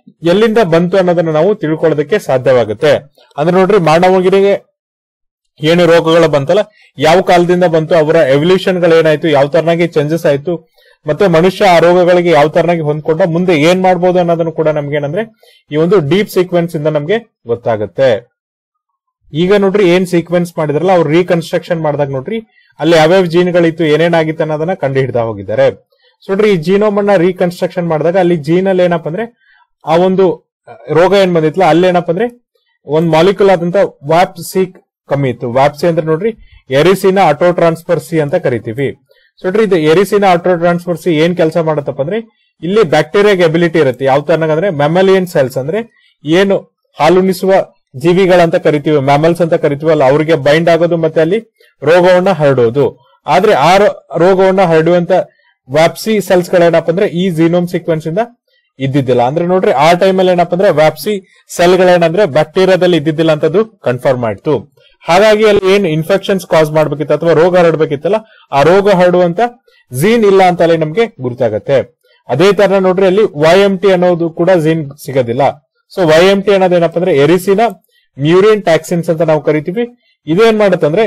ಎಲ್ಲಿಂದ ಬಂತು ಅನ್ನೋದನ್ನ ನಾವು ತಿಳ್ಕೊಳ್ಳೋದಕ್ಕೆ ಸಾಧ್ಯವಾಗುತ್ತೆ ಅಂದ್ರೆ ನೋಡ್ರಿ ಮಾನವರಿಗೆ ಏನು ರೋಗಗಳು ಬಂತಲ್ಲ ಯಾವ ಕಾಲದಿಂದ ಬಂತು ಅವರ ಎವಲ್ಯೂಷನ್ ಗಳೇನಾಯ್ತು ಯಾವ ತರನಾಗಿ ಚೇಂಜಸ್ ಆಯ್ತು ಮತ್ತೆ ಮನುಷ್ಯ ಆ ರೋಗಗಳಿಗೆ ಯಾವ ತರನಾಗಿ ಹೊಂದ್ಕೊಂಡ ಮುಂದೆ ಏನ್ ಮಾಡ್ಬೋದು ಅನ್ನೋದನ್ನು ಕೂಡ ನಮ್ಗೆ ಏನಂದ್ರೆ ಈ ಒಂದು ಡೀಪ್ ಸೀಕ್ವೆನ್ಸ್ ಇಂದ ನಮ್ಗೆ ಗೊತ್ತಾಗುತ್ತೆ ಈಗ ನೋಡ್ರಿ ಏನ್ ಸೀಕ್ವೆನ್ಸ್ ಮಾಡಿದ್ರಲ್ಲ ಅವ್ರು ರೀಕನ್ಸ್ಟ್ರಕ್ಷನ್ ಮಾಡಿದಾಗ ನೋಡ್ರಿ ಅಲ್ಲಿ ಯಾವ್ಯಾವ ಜೀನ್ಗಳಿತ್ತು ಏನೇನಾಗಿತ್ತು ಅನ್ನೋದನ್ನ ಕಂಡು ಹಿಡ್ತಾ ಹೋಗಿದ್ದಾರೆ ಸೊ ನೋಡ್ರಿ ಈ ಜೀನೋಮ್ ಅನ್ನ ರೀಕನ್ಸ್ಟ್ರಕ್ಷನ್ ಮಾಡಿದಾಗ ಅಲ್ಲಿ ಜೀನ್ ಅಲ್ಲಿ ಏನಪ್ಪ ಅಂದ್ರೆ ಆ ಒಂದು ರೋಗ ಏನ್ ಬಂದಿತ್ತಲ್ಲ ಅಲ್ಲಿ ಏನಪ್ಪ ಅಂದ್ರೆ ಒಂದ್ ಮಾಲಿಕ್ಯೂಲ್ ಆದಂತ ವ್ಯಾಪ್ ಸಿ ಕಮ್ಮಿ ಇತ್ತು ವ್ಯಾಪ್ಸಿ ಅಂದ್ರೆ ನೋಡ್ರಿ ಎರಿಸಿನ ಆಟೋ ಟ್ರಾನ್ಸ್ಫರ್ ಸಿ ಅಂತ ಕರಿತೀವಿ ಸೊ ನೋಡ್ರಿ ಇದು ಎರಿಸಿನ ಆಟೋ ಟ್ರಾನ್ಸ್ಫರ್ ಸಿ ಏನ್ ಕೆಲಸ ಮಾಡತ್ತಪ್ಪ ಅಂದ್ರೆ ಇಲ್ಲಿ ಬ್ಯಾಕ್ಟೀರಿಯಾಗೆ ಎಬಿಲಿಟಿ ಇರುತ್ತೆ ಯಾವ ತರ ಅಂದ್ರೆ ಮೆಮಲಿಯನ್ ಸೆಲ್ಸ್ ಅಂದ್ರೆ ಏನು ಹಾಲುಣಿಸುವ ಜೀವಿಗಳಂತ ಕರಿತೀವಿ ಮ್ಯಾಮಲ್ಸ್ ಅಂತ ಕರಿತೀವಲ್ಲ ಅವ್ರಿಗೆ ಬೈಂಡ್ ಆಗೋದು ಮತ್ತೆ ಅಲ್ಲಿ ರೋಗವನ್ನ ಹರಡೋದು ಆದ್ರೆ ಆ ರೋ- ರೋಗವನ್ನ ಹರಡುವಂತ ವ್ಯಾಪ್ಸಿ ಸೆಲ್ಸ್ ಗಳೇನಪ್ಪ ಅಂದ್ರೆ ಈ ಜಿನೋಮ್ ಸೀಕ್ವೆನ್ಸ್ ಇಂದ ಇದ್ದಿದ್ದಿಲ್ಲ ಅಂದ್ರೆ ನೋಡ್ರಿ ಆ ಟೈಮಲ್ಲಿ ಏನಪ್ಪ ಅಂದ್ರೆ ವ್ಯಾಪ್ಸಿ ಸೆಲ್ ಗಳೇನಂದ್ರೆ ಬ್ಯಾಕ್ಟೀರಿಯಾದಲ್ಲಿ ಇದ್ದಿದ್ದಿಲ್ಲ ಅಂತದ್ದು ಕನ್ಫರ್ಮ್ ಆಯ್ತು ಹಾಗಾಗಿ ಅಲ್ಲಿ ಏನ್ ಇನ್ಫೆಕ್ಷನ್ಸ್ ಕಾಸ್ ಮಾಡ್ಬೇಕಿತ್ತು ಅಥವಾ ರೋಗ ಹರಡ್ಬೇಕಿತ್ತಲ್ಲ ಆ ರೋಗ ಹರಡುವಂತ ಜೀನ್ ಇಲ್ಲ ಅಂತ ಅಲ್ಲಿ ನಮ್ಗೆ ಗುರುತಾಗತ್ತೆ ಅದೇ ತರ ನೋಡ್ರಿ ಅಲ್ಲಿ ವೈ ಎಂ ಟಿ ಅನ್ನೋದು ಕೂಡ ಜೀನ್ ಸಿಗೋದಿಲ್ಲ ಸೊ ವೈ ಎಂ ಟಿ ಅನ್ನೋದೇನಪ್ಪ ಅಂದ್ರೆ ಎರಿಸಿನ ಮ್ಯೂರಿನ್ ಟ್ಯಾಕ್ಸಿನ್ಸ್ ಅಂತ ನಾವು ಕರಿತೀವಿ ಇದೇನ್ ಮಾಡುತ್ತಂದ್ರೆ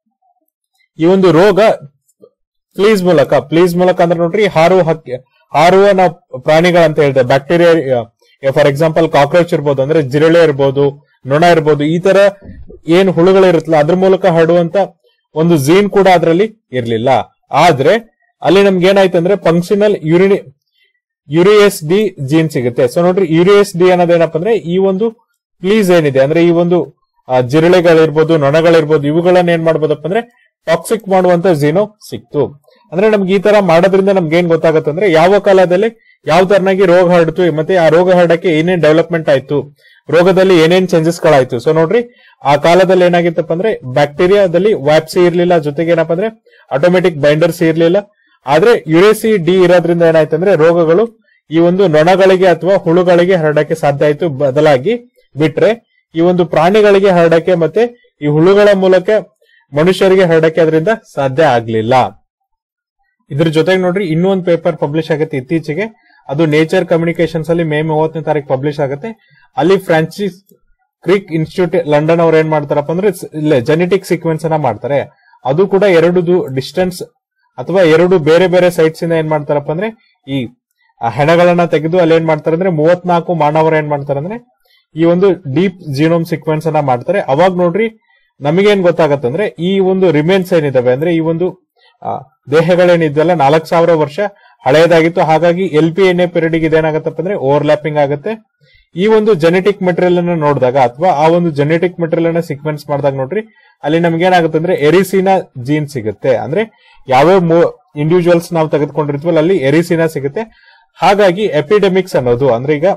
ಈ ಒಂದು ರೋಗ ಪ್ಲೀಸ್ ಮೂಲಕ ಪ್ಲೀಸ್ ಮೂಲಕ ಅಂದ್ರೆ ನೋಡ್ರಿ ಹಾರುವ ಹಕ್ಕಿ ಹಾರುವ ನಾವು ಪ್ರಾಣಿಗಳಂತ ಹೇಳ್ತೇವೆ ಬ್ಯಾಕ್ಟೀರಿಯಾ ಫಾರ್ ಎಕ್ಸಾಂಪಲ್ ಕಾಕ್ರೋಚ್ ಇರ್ಬೋದು ಅಂದ್ರೆ ಜಿರಳೆ ಇರ್ಬೋದು ನೊಣ ಇರ್ಬೋದು ಈ ತರ ಏನ್ ಹುಳುಗಳಿರುತ್ತಲ್ಲ ಅದ್ರ ಮೂಲಕ ಹರಡುವಂತ ಒಂದು ಜೀನ್ ಕೂಡ ಅದರಲ್ಲಿ ಇರ್ಲಿಲ್ಲ ಆದ್ರೆ ಅಲ್ಲಿ ನಮ್ಗೆ ಏನಾಯ್ತು ಅಂದ್ರೆ ಫಂಕ್ಷನಲ್ ಯೂರಿನಿ ಯುರಿಎಸ್ ಡಿ ಜೀನ್ ಸಿಗುತ್ತೆ ಸೊ ನೋಡ್ರಿ ಯುರಿಎಸ್ ಡಿ ಅನ್ನೋದೇನಪ್ಪ ಅಂದ್ರೆ ಈ ಒಂದು ಪ್ಲೀಸ್ ಏನಿದೆ ಅಂದ್ರೆ ಈ ಒಂದು ಆ, ಜಿರಳೆಗಳಿರ್ಬೋದು ನೊಣಗಳಿರ್ಬೋದು ಇವುಗಳನ್ನ ಏನ್ ಮಾಡ್ಬೋದಪ್ಪ ಅಂದ್ರೆ ಟಾಕ್ಸಿಕ್ ಮಾಡುವಂತ ಜೀನೋ ಸಿಕ್ತು ಅಂದ್ರೆ ನಮ್ಗೆ ಈ ತರ ಮಾಡೋದ್ರಿಂದ ನಮ್ಗೆ ಏನ್ ಗೊತ್ತಾಗುತ್ತೆ ಅಂದ್ರೆ ಯಾವ ಕಾಲದಲ್ಲಿ ಯಾವ ತರನಾಗಿ ರೋಗ ಹರಡ್ತು ಮತ್ತೆ ಆ ರೋಗ ಹರಡಕ್ಕೆ ಏನೇನ್ ಡೆವಲಪ್ಮೆಂಟ್ ಆಯ್ತು ರೋಗದಲ್ಲಿ ಏನೇನ್ ಚೇಂಜಸ್ ಗಳಾಯ್ತು ಸೊ ನೋಡ್ರಿ ಆ ಕಾಲದಲ್ಲಿ ಏನಾಗಿತ್ತಪ್ಪ ಅಂದ್ರೆ ಬ್ಯಾಕ್ಟೀರಿಯಾದಲ್ಲಿ ವ್ಯಾಪ್ಸಿ ಇರ್ಲಿಲ್ಲ ಜೊತೆಗೆ ಏನಪ್ಪ ಅಂದ್ರೆ ಆಟೋಮೆಟಿಕ್ ಬೈಂಡರ್ಸ್ ಇರ್ಲಿಲ್ಲ ಆದ್ರೆ ಯುರೇಸಿ ಡಿ ಇರೋದ್ರಿಂದ ಏನಾಯ್ತು ಅಂದ್ರೆ ರೋಗಗಳು ಈ ಒಂದು ನೊಣಗಳಿಗೆ ಅಥವಾ ಹುಳುಗಳಿಗೆ ಹರಡಕ್ಕೆ ಸಾಧ್ಯ ಆಯ್ತು ಬದಲಾಗಿ ಬಿಟ್ರೆ ಈ ಒಂದು ಪ್ರಾಣಿಗಳಿಗೆ ಹರಡಕ್ಕೆ ಮತ್ತೆ ಈ ಹುಳುಗಳ ಮೂಲಕ ಮನುಷ್ಯರಿಗೆ ಹರಡಕ್ಕೆ ಅದರಿಂದ ಸಾಧ್ಯ ಆಗ್ಲಿಲ್ಲ ಇದ್ರ ಜೊತೆಗೆ ನೋಡ್ರಿ ಇನ್ನೂ ಒಂದು ಪೇಪರ್ ಪಬ್ಲಿಷ್ ಆಗುತ್ತೆ ಇತ್ತೀಚೆಗೆ ಅದು ನೇಚರ್ ಕಮ್ಯುನಿಕೇಶನ್ಸ್ ಅಲ್ಲಿ ಮೇ ಮೂವತ್ತನೇ ತಾರೀಕು ಪಬ್ಲಿಷ್ ಆಗುತ್ತೆ ಅಲ್ಲಿ ಫ್ರಾನ್ಸಿಸ್ ಕ್ರಿಕ್ ಇನ್ಸ್ಟಿಟ್ಯೂಟ್ ಲಂಡನ್ ಅವ್ರು ಏನ್ ಮಾಡ್ತಾರಪ್ಪ ಅಂದ್ರೆ ಸ್- ಇಲ್ಲೇ ಜೆನೆಟಿಕ್ ಸೀಕ್ವೆನ್ಸ್ ಅನ್ನ ಮಾಡ್ತಾರೆ ಅದು ಕೂಡ ಎರಡು ಡಿಸ್ಟೆನ್ಸ್ ಅಥವಾ ಎರಡು ಬೇರೆ ಬೇರೆ ಸೈಟ್ಸ್ ಇಂದ ಏನ್ ಮಾಡ್ತಾರಪ್ಪ ಅಂದ್ರೆ ಈ ಆ ಹೆಣಗಳನ್ನ ತೆಗೆದು ಅಲ್ಲಿ ಏನ್ ಮಾಡ್ತಾರೆ ಅಂದ್ರೆ ಮೂವತ್ನಾಲ್ಕು ಮಾನವರು ಏನ್ ಮಾಡ್ತಾರೆ ಅಂದ್ರೆ ಈ ಒಂದು ಡೀಪ್ ಜೀನೋಮ್ ಸೀಕ್ವೆನ್ಸ್ ಅನ್ನ ಮಾಡ್ತಾರೆ ಅವಾಗ ನೋಡ್ರಿ ನಮಗೇನ್ ಗೊತ್ತಾಗತ್ತಂದ್ರೆ ಈ ಒಂದು ರಿಮೇನ್ಸ್ ಏನಿದಾವೆ ಅಂದ್ರೆ ಈ ಒಂದು ಆ, ದೇಹಗಳೇನಿದ್ದಲ್ಲ ನಾಲ್ಕ್ ಸಾವಿರ ವರ್ಷ ಹಳೆಯದಾಗಿತ್ತು ಹಾಗಾಗಿ L P N A period ಇದೇನಾಗತ್ತಪ್ಪ ಅಂದ್ರೆ ಓವರ್ಲ್ಯಾಪಿಂಗ್ ಆಗುತ್ತೆ ಈ ಒಂದು ಜೆನೆಟಿಕ್ ಮೆಟೀರಿಯಲ್ ಅನ್ನ ನೋಡಿದಾಗ ಅಥವಾ ಆ ಒಂದು ಜೆನೆಟಿಕ್ ಮೆಟೀರಿಯಲ್ ಅನ್ನ ಸೀಕ್ವೆನ್ಸ್ ಮಾಡಿದಾಗ ನೋಡ್ರಿ ಅಲ್ಲಿ ನಮ್ಗೆ ಏನಾಗುತ್ತೆ ಅಂದ್ರೆ ಎರಿಸಿನ ಜೀನ್ ಸಿಗುತ್ತೆ ಅಂದ್ರೆ ಯಾವ್ಯಾವ ಇಂಡಿವಿಜುವಲ್ಸ್ ನಾವು ತೆಗೆದುಕೊಂಡಿರ್ತೀವಲ್ಲ ಅಲ್ಲಿ ಎರಿಸಿನ ಸಿಗುತ್ತೆ ಹಾಗಾಗಿ ಎಪಿಡೆಮಿಕ್ಸ್ ಅನ್ನೋದು ಅಂದ್ರೆ ಈಗ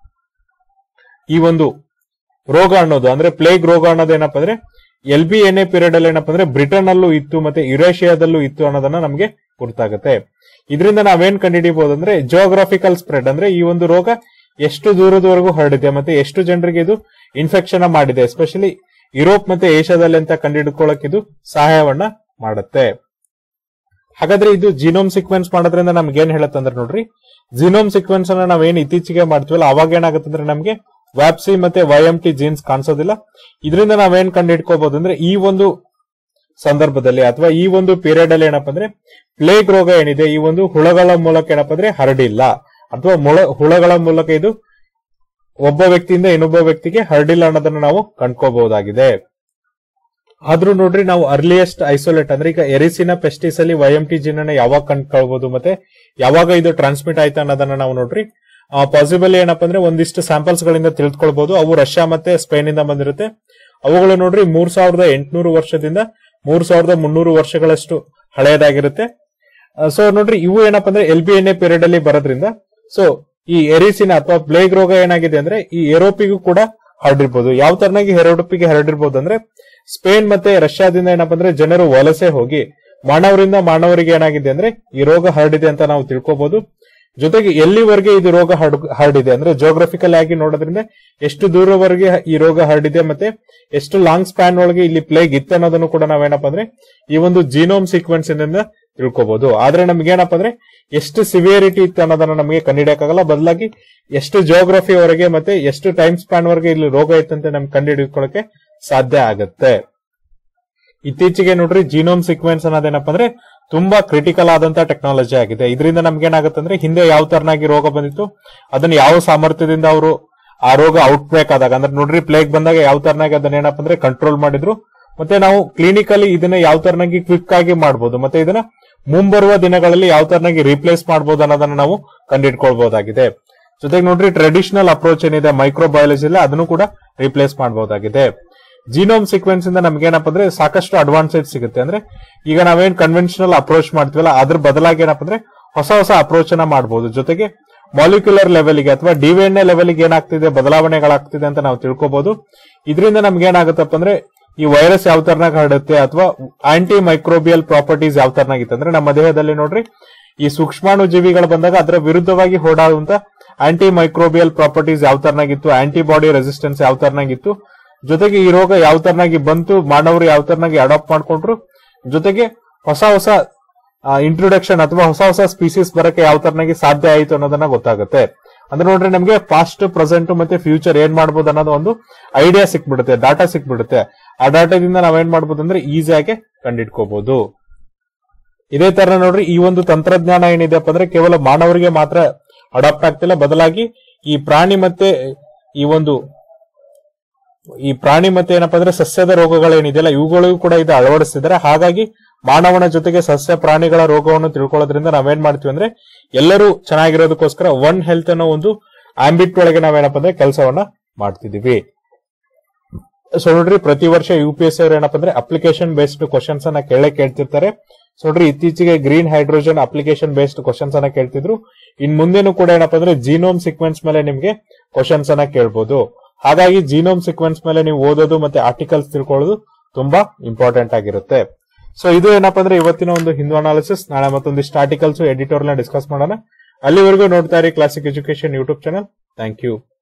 ಈ ಒಂದು ರೋಗ ಅನ್ನೋದು ಅಂದ್ರೆ ಪ್ಲೇಗ್ ರೋಗ ಅನ್ನೋದು ಏನಪ್ಪ ಅಂದ್ರೆ L B N A period ಅಲ್ಲಿ ಏನಪ್ಪ ಅಂದ್ರೆ ಬ್ರಿಟನ್ ಅಲ್ಲೂ ಇತ್ತು ಮತ್ತೆ ಯುರೇಷಿಯಾದಲ್ಲೂ ಇತ್ತು ಅನ್ನೋದನ್ನ ನಮಗೆ ಗುರ್ತಾಗುತ್ತೆ ಇದರಿಂದ ನಾವೇನ್ ಕಂಡುಹಿಡಿಯಬಹುದು ಅಂದ್ರೆ ಜಿಯೋಗ್ರಾಫಿಕಲ್ ಸ್ಪ್ರೆಡ್ ಅಂದ್ರೆ ಈ ಒಂದು ರೋಗ ಎಷ್ಟು ದೂರದವರೆಗೂ ಹರಡಿದೆ ಮತ್ತೆ ಎಷ್ಟು ಜನರಿಗೆ ಇದು ಇನ್ಫೆಕ್ಷನ್ ಮಾಡಿದೆ ಎಸ್ಪೆಷಲಿ ಯುರೋಪ್ ಮತ್ತೆ ಏಷ್ಯಾದಲ್ಲಿ ಅಂತ ಕಂಡುಹಿಡ್ಕೊಳ್ಳಕ್ ಇದು ಸಹಾಯವನ್ನ ಮಾಡುತ್ತೆ ಹಾಗಾದ್ರೆ ಇದು ಜಿನೋಮ್ ಸೀಕ್ವೆನ್ಸ್ ಮಾಡೋದ್ರಿಂದ ನಮ್ಗೆ ಏನ್ ಹೇಳತ್ತಂದ್ರೆ ನೋಡ್ರಿ ಜಿನೋಮ್ ಸೀಕ್ವೆನ್ಸ್ ಅನ್ನ ನಾವೇನ್ ಇತ್ತೀಚೆಗೆ ಮಾಡ್ತೀವಲ್ಲ ಅವಾಗ ಏನಾಗುತ್ತೆ ಅಂದ್ರೆ ನಮ್ಗೆ ವ್ಯಾಪ್ಸಿ ಮತ್ತೆ ವೈ ಎಂ ಟಿ ಜೀನ್ಸ್ ಕಾಣಿಸೋದಿಲ್ಲ ಇದರಿಂದ ನಾವೇನ್ ಕಂಡು ಹಿಡ್ಕೋಬಹುದು ಅಂದ್ರೆ ಈ ಒಂದು ಸಂದರ್ಭದಲ್ಲಿ ಅಥವಾ ಈ ಒಂದು ಪೀರಿಯಡ್ ಅಲ್ಲಿ ಏನಪ್ಪ ಅಂದ್ರೆ ಪ್ಲೇಗ್ ರೋಗ ಏನಿದೆ ಈ ಒಂದು ಹುಳಗಳ ಮೂಲಕ ಏನಪ್ಪ ಅಂದ್ರೆ ಹರಡಿಲ್ಲ ಅಥವಾ ಮುಳ ಹುಳಗಳ ಮೂಲಕ ಇದು ಒಬ್ಬ ವ್ಯಕ್ತಿಯಿಂದ ಇನ್ನೊಬ್ಬ ವ್ಯಕ್ತಿಗೆ ಹರಡಿಲ್ಲ ಅನ್ನೋದನ್ನ ನಾವು ಕಂಡ್ಕೋಬಹುದಾಗಿದೆ ಆದ್ರೂ ನೋಡ್ರಿ ನಾವು ಅರ್ಲಿಯೆಸ್ಟ್ ಐಸೋಲೇಟ್ ಅಂದ್ರೆ ಈಗ ಎರಿಸಿನ ಪೆಸ್ಟಿಸ್ ಅಲ್ಲಿ ವೈ ಎಂ ಟಿ ಜಿನ್ ಅನ್ನ ಯಾವಾಗ ಕಂಡ್ಕೊಳ್ಬಹುದು ಮತ್ತೆ ಯಾವಾಗ ಇದು ಟ್ರಾನ್ಸ್ಮಿಟ್ ಆಯ್ತು ಅನ್ನೋದನ್ನ ನಾವು ನೋಡ್ರಿ ಪಾಸಿಬಲ್ ಏನಪ್ಪ ಅಂದ್ರೆ ಒಂದಿಷ್ಟು ಸ್ಯಾಂಪಲ್ಸ್ ಗಳಿಂದ ತಿಳ್ಕೊಳ್ಬಹುದು ಅವು ರಷ್ಯಾ ಮತ್ತೆ ಸ್ಪೇನ್ ಇಂದ ಬಂದಿರುತ್ತೆ ಅವುಗಳು ನೋಡ್ರಿ ಮೂರ್ ಸಾವಿರದ ಎಂಟುನೂರು ವರ್ಷದಿಂದ ಮೂರ್ ಸಾವಿರದ ಮುನ್ನೂರು ವರ್ಷಗಳಷ್ಟು ಹಳೆಯದಾಗಿರುತ್ತೆ ಸೊ ನೋಡ್ರಿ ಇವು ಏನಪ್ಪ ಅಂದ್ರೆ L B N A period ಅಲ್ಲಿ ಬರೋದ್ರಿಂದ ಸೊ ಈ ಎರಿಸಿನ ಅಥವಾ ಪ್ಲೇಗ್ ರೋಗ ಏನಾಗಿದೆ ಅಂದ್ರೆ ಈ ಯುರೋಪಿಗೂ ಕೂಡ ಹರಡಿರ್ಬೋದು ಯಾವ ತರನಾಗಿ ಯುರೋಪಿಗೆ ಹರಡಿರ್ಬೋದು ಅಂದ್ರೆ ಸ್ಪೇನ್ ಮತ್ತೆ ರಷ್ಯಾದಿಂದ ಏನಪ್ಪ ಅಂದ್ರೆ ಜನರು ವಲಸೆ ಹೋಗಿ ಮಾನವರಿಂದ ಮಾನವರಿಗೆ ಏನಾಗಿದೆ ಅಂದ್ರೆ ಈ ರೋಗ ಹರಡಿದೆ ಅಂತ ನಾವು ತಿಳ್ಕೊಬಹುದು ಜೊತೆಗೆ ಎಲ್ಲಿವರೆಗೆ ಇದು ರೋಗ ಹರಡ್- ಹರಡಿದೆ ಅಂದ್ರೆ ಜೋಗ್ರಫಿಕಲ್ ಆಗಿ ನೋಡೋದ್ರಿಂದ ಎಷ್ಟು ದೂರವರೆಗೆ ಈ ರೋಗ ಹರಡಿದೆ ಮತ್ತೆ ಎಷ್ಟು ಲಾಂಗ್ ಸ್ಪ್ಯಾನ್ ಒಳಗೆ ಇಲ್ಲಿ ಪ್ಲೇಗ್ ಇತ್ತು ಅನ್ನೋದನ್ನು ಕೂಡ ನಾವೇನಪ್ಪ ಅಂದ್ರೆ ಈ ಒಂದು ಜೀನೋಮ್ ಸೀಕ್ವೆನ್ಸ್ ಇಂದ ತಿಳ್ಕೊಬಹುದು ಆದ್ರೆ ನಮ್ಗೆ ಏನಪ್ಪಾ ಅಂದ್ರೆ ಎಷ್ಟು ಸಿವಿಯರಿಟಿ ಇತ್ತು ಅನ್ನೋದನ್ನ ನಮಗೆ ಕಂಡುಹಿಡಿಯಕ್ಕಾಗಲ್ಲ ಬದಲಾಗಿ ಎಷ್ಟು ಜಿಯೋಗ್ರಫಿ ವರೆಗೆ ಮತ್ತೆ ಎಷ್ಟು ಟೈಮ್ ಸ್ಪ್ಯಾನ್ ವರೆಗೆ ಇಲ್ಲಿ ರೋಗ ಇತ್ತಂತೆ ನಮ್ಗೆ ಕಂಡುಹಿಡಿಕೊಳ್ಳಕ್ಕೆ ಸಾಧ್ಯ ಆಗತ್ತೆ ಇತ್ತೀಚೆಗೆ ನೋಡ್ರಿ ಜೀನೋಮ್ ಸೀಕ್ವೆನ್ಸ್ ಅನ್ನೋದೇನಪ್ಪ ಅಂದ್ರೆ ತುಂಬಾ ಕ್ರಿಟಿಕಲ್ ಆದಂತ ಟೆಕ್ನಾಲಜಿ ಆಗಿದೆ ಇದರಿಂದ ನಮ್ಗೆ ಏನಾಗುತ್ತೆ ಅಂದ್ರೆ ಹಿಂದೆ ಯಾವ ತರನಾಗಿ ರೋಗ ಬಂದಿತ್ತು ಅದನ್ನ ಯಾವ ಸಾಮರ್ಥ್ಯದಿಂದ ಅವರು ಆ ರೋಗ ಔಟ್ಬ್ರೇಕ್ ಆದಾಗ ಅಂದ್ರೆ ನೋಡ್ರಿ ಪ್ಲೇಗ್ ಬಂದಾಗ ಯಾವ ತರನಾಗಿ ಅದನ್ನ ಏನಪ್ಪ ಅಂದ್ರೆ ಕಂಟ್ರೋಲ್ ಮಾಡಿದ್ರು ಮತ್ತೆ ನಾವು ಕ್ಲಿನಿಕಲಿ ಇದನ್ನ ಯಾವ ತರನಾಗಿ ಕ್ವಿಕ್ ಆಗಿ ಮಾಡಬಹುದು ಮತ್ತೆ ಇದನ್ನ ಮುಂಬರುವ ದಿನಗಳಲ್ಲಿ ಯಾವ ತರನಾಗಿ ರೀಪ್ಲೇಸ್ ಮಾಡಬಹುದು ಅನ್ನೋದನ್ನ ನಾವು ಕಂಡಿಡ್ಕೊಳ್ಬಹುದಾಗಿದೆ ಜೊತೆಗೆ ನೋಡ್ರಿ ಟ್ರೆಡಿಷನಲ್ ಅಪ್ರೋಚ್ ಏನಿದೆ ಮೈಕ್ರೋಬಯಾಲಜಿ ಇಲ್ಲ ಅದನ್ನು ಕೂಡ ರೀಪ್ಲೇಸ್ ಮಾಡಬಹುದಾಗಿದೆ ಜೀನೋಮ್ ಸೀಕ್ವೆನ್ಸ್ ಇಂದ ನಮ್ಗೆ ಏನಪ್ಪ ಅಂದ್ರೆ ಸಾಕಷ್ಟು ಅಡ್ವಾನ್ಸೇಜ್ ಸಿಗುತ್ತೆ ಅಂದ್ರೆ ಈಗ ನಾವೇನ್ ಕನ್ವೆನ್ಷನಲ್ ಅಪ್ರೋಚ್ ಮಾಡ್ತೀವಲ್ಲ ಅದ್ರ ಬದಲಾಗಿ ಏನಪ್ಪ ಅಂದ್ರೆ ಹೊಸ ಹೊಸ ಅಪ್ರೋಚ್ ಅನ್ನ ಮಾಡಬಹುದು ಜೊತೆಗೆ ಮಾಲಿಕ್ಯುಲರ್ ಲೆವೆಲ್ಗೆ ಅಥವಾ ಡಿವಿಎನ್ಎ ಲೆವೆಲ್ಗೆ ಏನಾಗ್ತಿದೆ ಬದಲಾವಣೆಗಳಾಗ್ತಿದೆ ಅಂತ ನಾವು ತಿಳ್ಕೊಬಹುದು ಇದರಿಂದ ನಮ್ಗೆ ಏನಾಗುತ್ತಪ್ಪ ಅಂದ್ರೆ ಈ ವೈರಸ್ ಯಾವ ತರನಾಗಿ ಹರಡುತ್ತೆ ಅಥವಾ ಆಂಟಿ ಮೈಕ್ರೋಬಿಯಲ್ ಪ್ರಾಪರ್ಟೀಸ್ ಯಾವ ತರನಾಗಿತ್ತು ಅಂದ್ರೆ ನಮ್ಮ ದೇಹದಲ್ಲಿ ನೋಡ್ರಿ ಈ ಸೂಕ್ಷ್ಮಾಣು ಜೀವಿಗಳು ಬಂದಾಗ ಅದರ ವಿರುದ್ಧವಾಗಿ ಹೋರಾಡುವಂತ ಆಂಟಿ ಮೈಕ್ರೋಬಿಯಲ್ ಪ್ರಾಪರ್ಟೀಸ್ ಯಾವ ತರನಾಗಿತ್ತು ಆಂಟಿಬಾಡಿ ರೆಸಿಸ್ಟೆನ್ಸ್ ಯಾವ ತರನಾಗಿತ್ತು ಜೊತೆಗೆ ಈ ರೋಗ ಯಾವ ತರನಾಗಿ ಬಂತು ಮಾನವರು ಯಾವ ತರನಾಗಿ ಅಡಾಪ್ಟ್ ಮಾಡ್ಕೊಂಡ್ರು ಜೊತೆಗೆ ಹೊಸ ಹೊಸ ಇಂಟ್ರೊಡಕ್ಷನ್ ಅಥವಾ ಹೊಸ ಹೊಸ ಸ್ಪೀಸೀಸ್ ಬರಕ್ಕೆ ಯಾವ ತರನಾಗಿ ಸಾಧ್ಯ ಆಯಿತು ಅನ್ನೋದನ್ನ ಗೊತ್ತಾಗುತ್ತೆ ಅಂದ್ರೆ ನೋಡ್ರಿ ನಮಗೆ ಪಾಸ್ಟ್ ಪ್ರೆಸೆಂಟ್ ಮತ್ತೆ ಫ್ಯೂಚರ್ ಏನ್ ಮಾಡ್ಬೋದು ಅನ್ನೋದು ಒಂದು ಐಡಿಯಾ ಸಿಕ್ಬಿಡುತ್ತೆ ಡಾಟಾ ಸಿಕ್ಬಿಡುತ್ತೆ ಆ ಡಾಟಾದಿಂದ ನಾವೇನ್ ಮಾಡ್ಬೋದು ಅಂದ್ರೆ ಈಸಿಯಾಗಿ ಕಂಡಿಡ್ಕೋಬಹುದು ಇದೇ ತರ ನೋಡ್ರಿ ಈ ಒಂದು ತಂತ್ರಜ್ಞಾನ ಏನಿದೆಪ್ಪ ಅಂದ್ರೆ ಕೇವಲ ಮಾನವರಿಗೆ ಮಾತ್ರ ಅಡಾಪ್ಟ್ ಆಗ್ತಿಲ್ಲ ಬದಲಾಗಿ ಈ ಪ್ರಾಣಿ ಮತ್ತೆ ಈ ಒಂದು ಈ ಪ್ರಾಣಿ ಮತ್ತೆ ಏನಪ್ಪಾ ಅಂದ್ರೆ ಸಸ್ಯದ ರೋಗಗಳೇನಿದೆಯಲ್ಲ ಇವುಗಳಿಗೂ ಕೂಡ ಇದು ಅಳವಡಿಸ್ತಿದ್ದಾರೆ ಹಾಗಾಗಿ ಮಾನವನ ಜೊತೆಗೆ ಸಸ್ಯ ಪ್ರಾಣಿಗಳ ರೋಗವನ್ನು ತಿಳ್ಕೊಳ್ಳೋದ್ರಿಂದ ನಾವೇನ್ ಮಾಡ್ತೀವಿ ಅಂದ್ರೆ ಎಲ್ಲರೂ ಚೆನ್ನಾಗಿರೋದಕ್ಕೋಸ್ಕರ ಒನ್ ಹೆಲ್ತ್ ಅನ್ನೋ ಒಂದು ಆಂಬಿಟ್ ಒಳಗೆ ನಾವೇನಪ್ಪ ಅಂದ್ರೆ ಕೆಲಸವನ್ನ ಮಾಡ್ತಿದೀವಿ ಸೊ ನೋಡ್ರಿ ಪ್ರತಿ ವರ್ಷ ಯು ಪಿ ಎಸ್ ಅವ್ರು ಏನಪ್ಪ ಅಂದ್ರೆ ಅಪ್ಲಿಕೇಶನ್ ಬೇಸ್ಡ್ ಕ್ವಶನ್ಸ್ ಅನ್ನ ಕೇಳೇ ಕೇಳ್ತಿರ್ತಾರೆ ಸೊ ನೋಡ್ರಿ ಇತ್ತೀಚೆಗೆ green hydrogen application based questions ಅನ್ನ ಕೇಳ್ತಿದ್ರು ಇನ್ ಮುಂದೆನೂ ಕೂಡ ಏನಪ್ಪ ಅಂದ್ರೆ ಜೀನೋಮ್ ಸೀಕ್ವೆನ್ಸ್ ಮೇಲೆ ನಿಮ್ಗೆ ಕ್ವಶನ್ಸ್ ಅನ್ನ ಕೇಳ್ಬೋದು ಹಾಗಾಗಿ ಜೀನೋಮ್ ಸೀಕ್ವೆನ್ಸ್ ಮೇಲೆ ನೀವು ಓದೋದು ಮತ್ತೆ ಆರ್ಟಿಕಲ್ಸ್ ತಿಳ್ಕೊಳ್ಳೋದು ತುಂಬಾ ಇಂಪಾರ್ಟೆಂಟ್ ಆಗಿರುತ್ತೆ ಸೊ ಇದು ಏನಪ್ಪ ಅಂದ್ರೆ ಇವತ್ತಿನ ಒಂದು ಹಿಂದೂ ಅನಾಲಿಸಿಸ್ ನಾಳೆ ಮತ್ತೊಂದಿಷ್ಟು ಆರ್ಟಿಕಲ್ಸ್ ಎಡಿಟೋರ್ ನ ಡಿಸ್ಕಸ್ ಮಾಡೋಣ ಅಲ್ಲಿವರೆಗೂ ನೋಡ್ತಾ ಇರಿ classic education YouTube channel thank you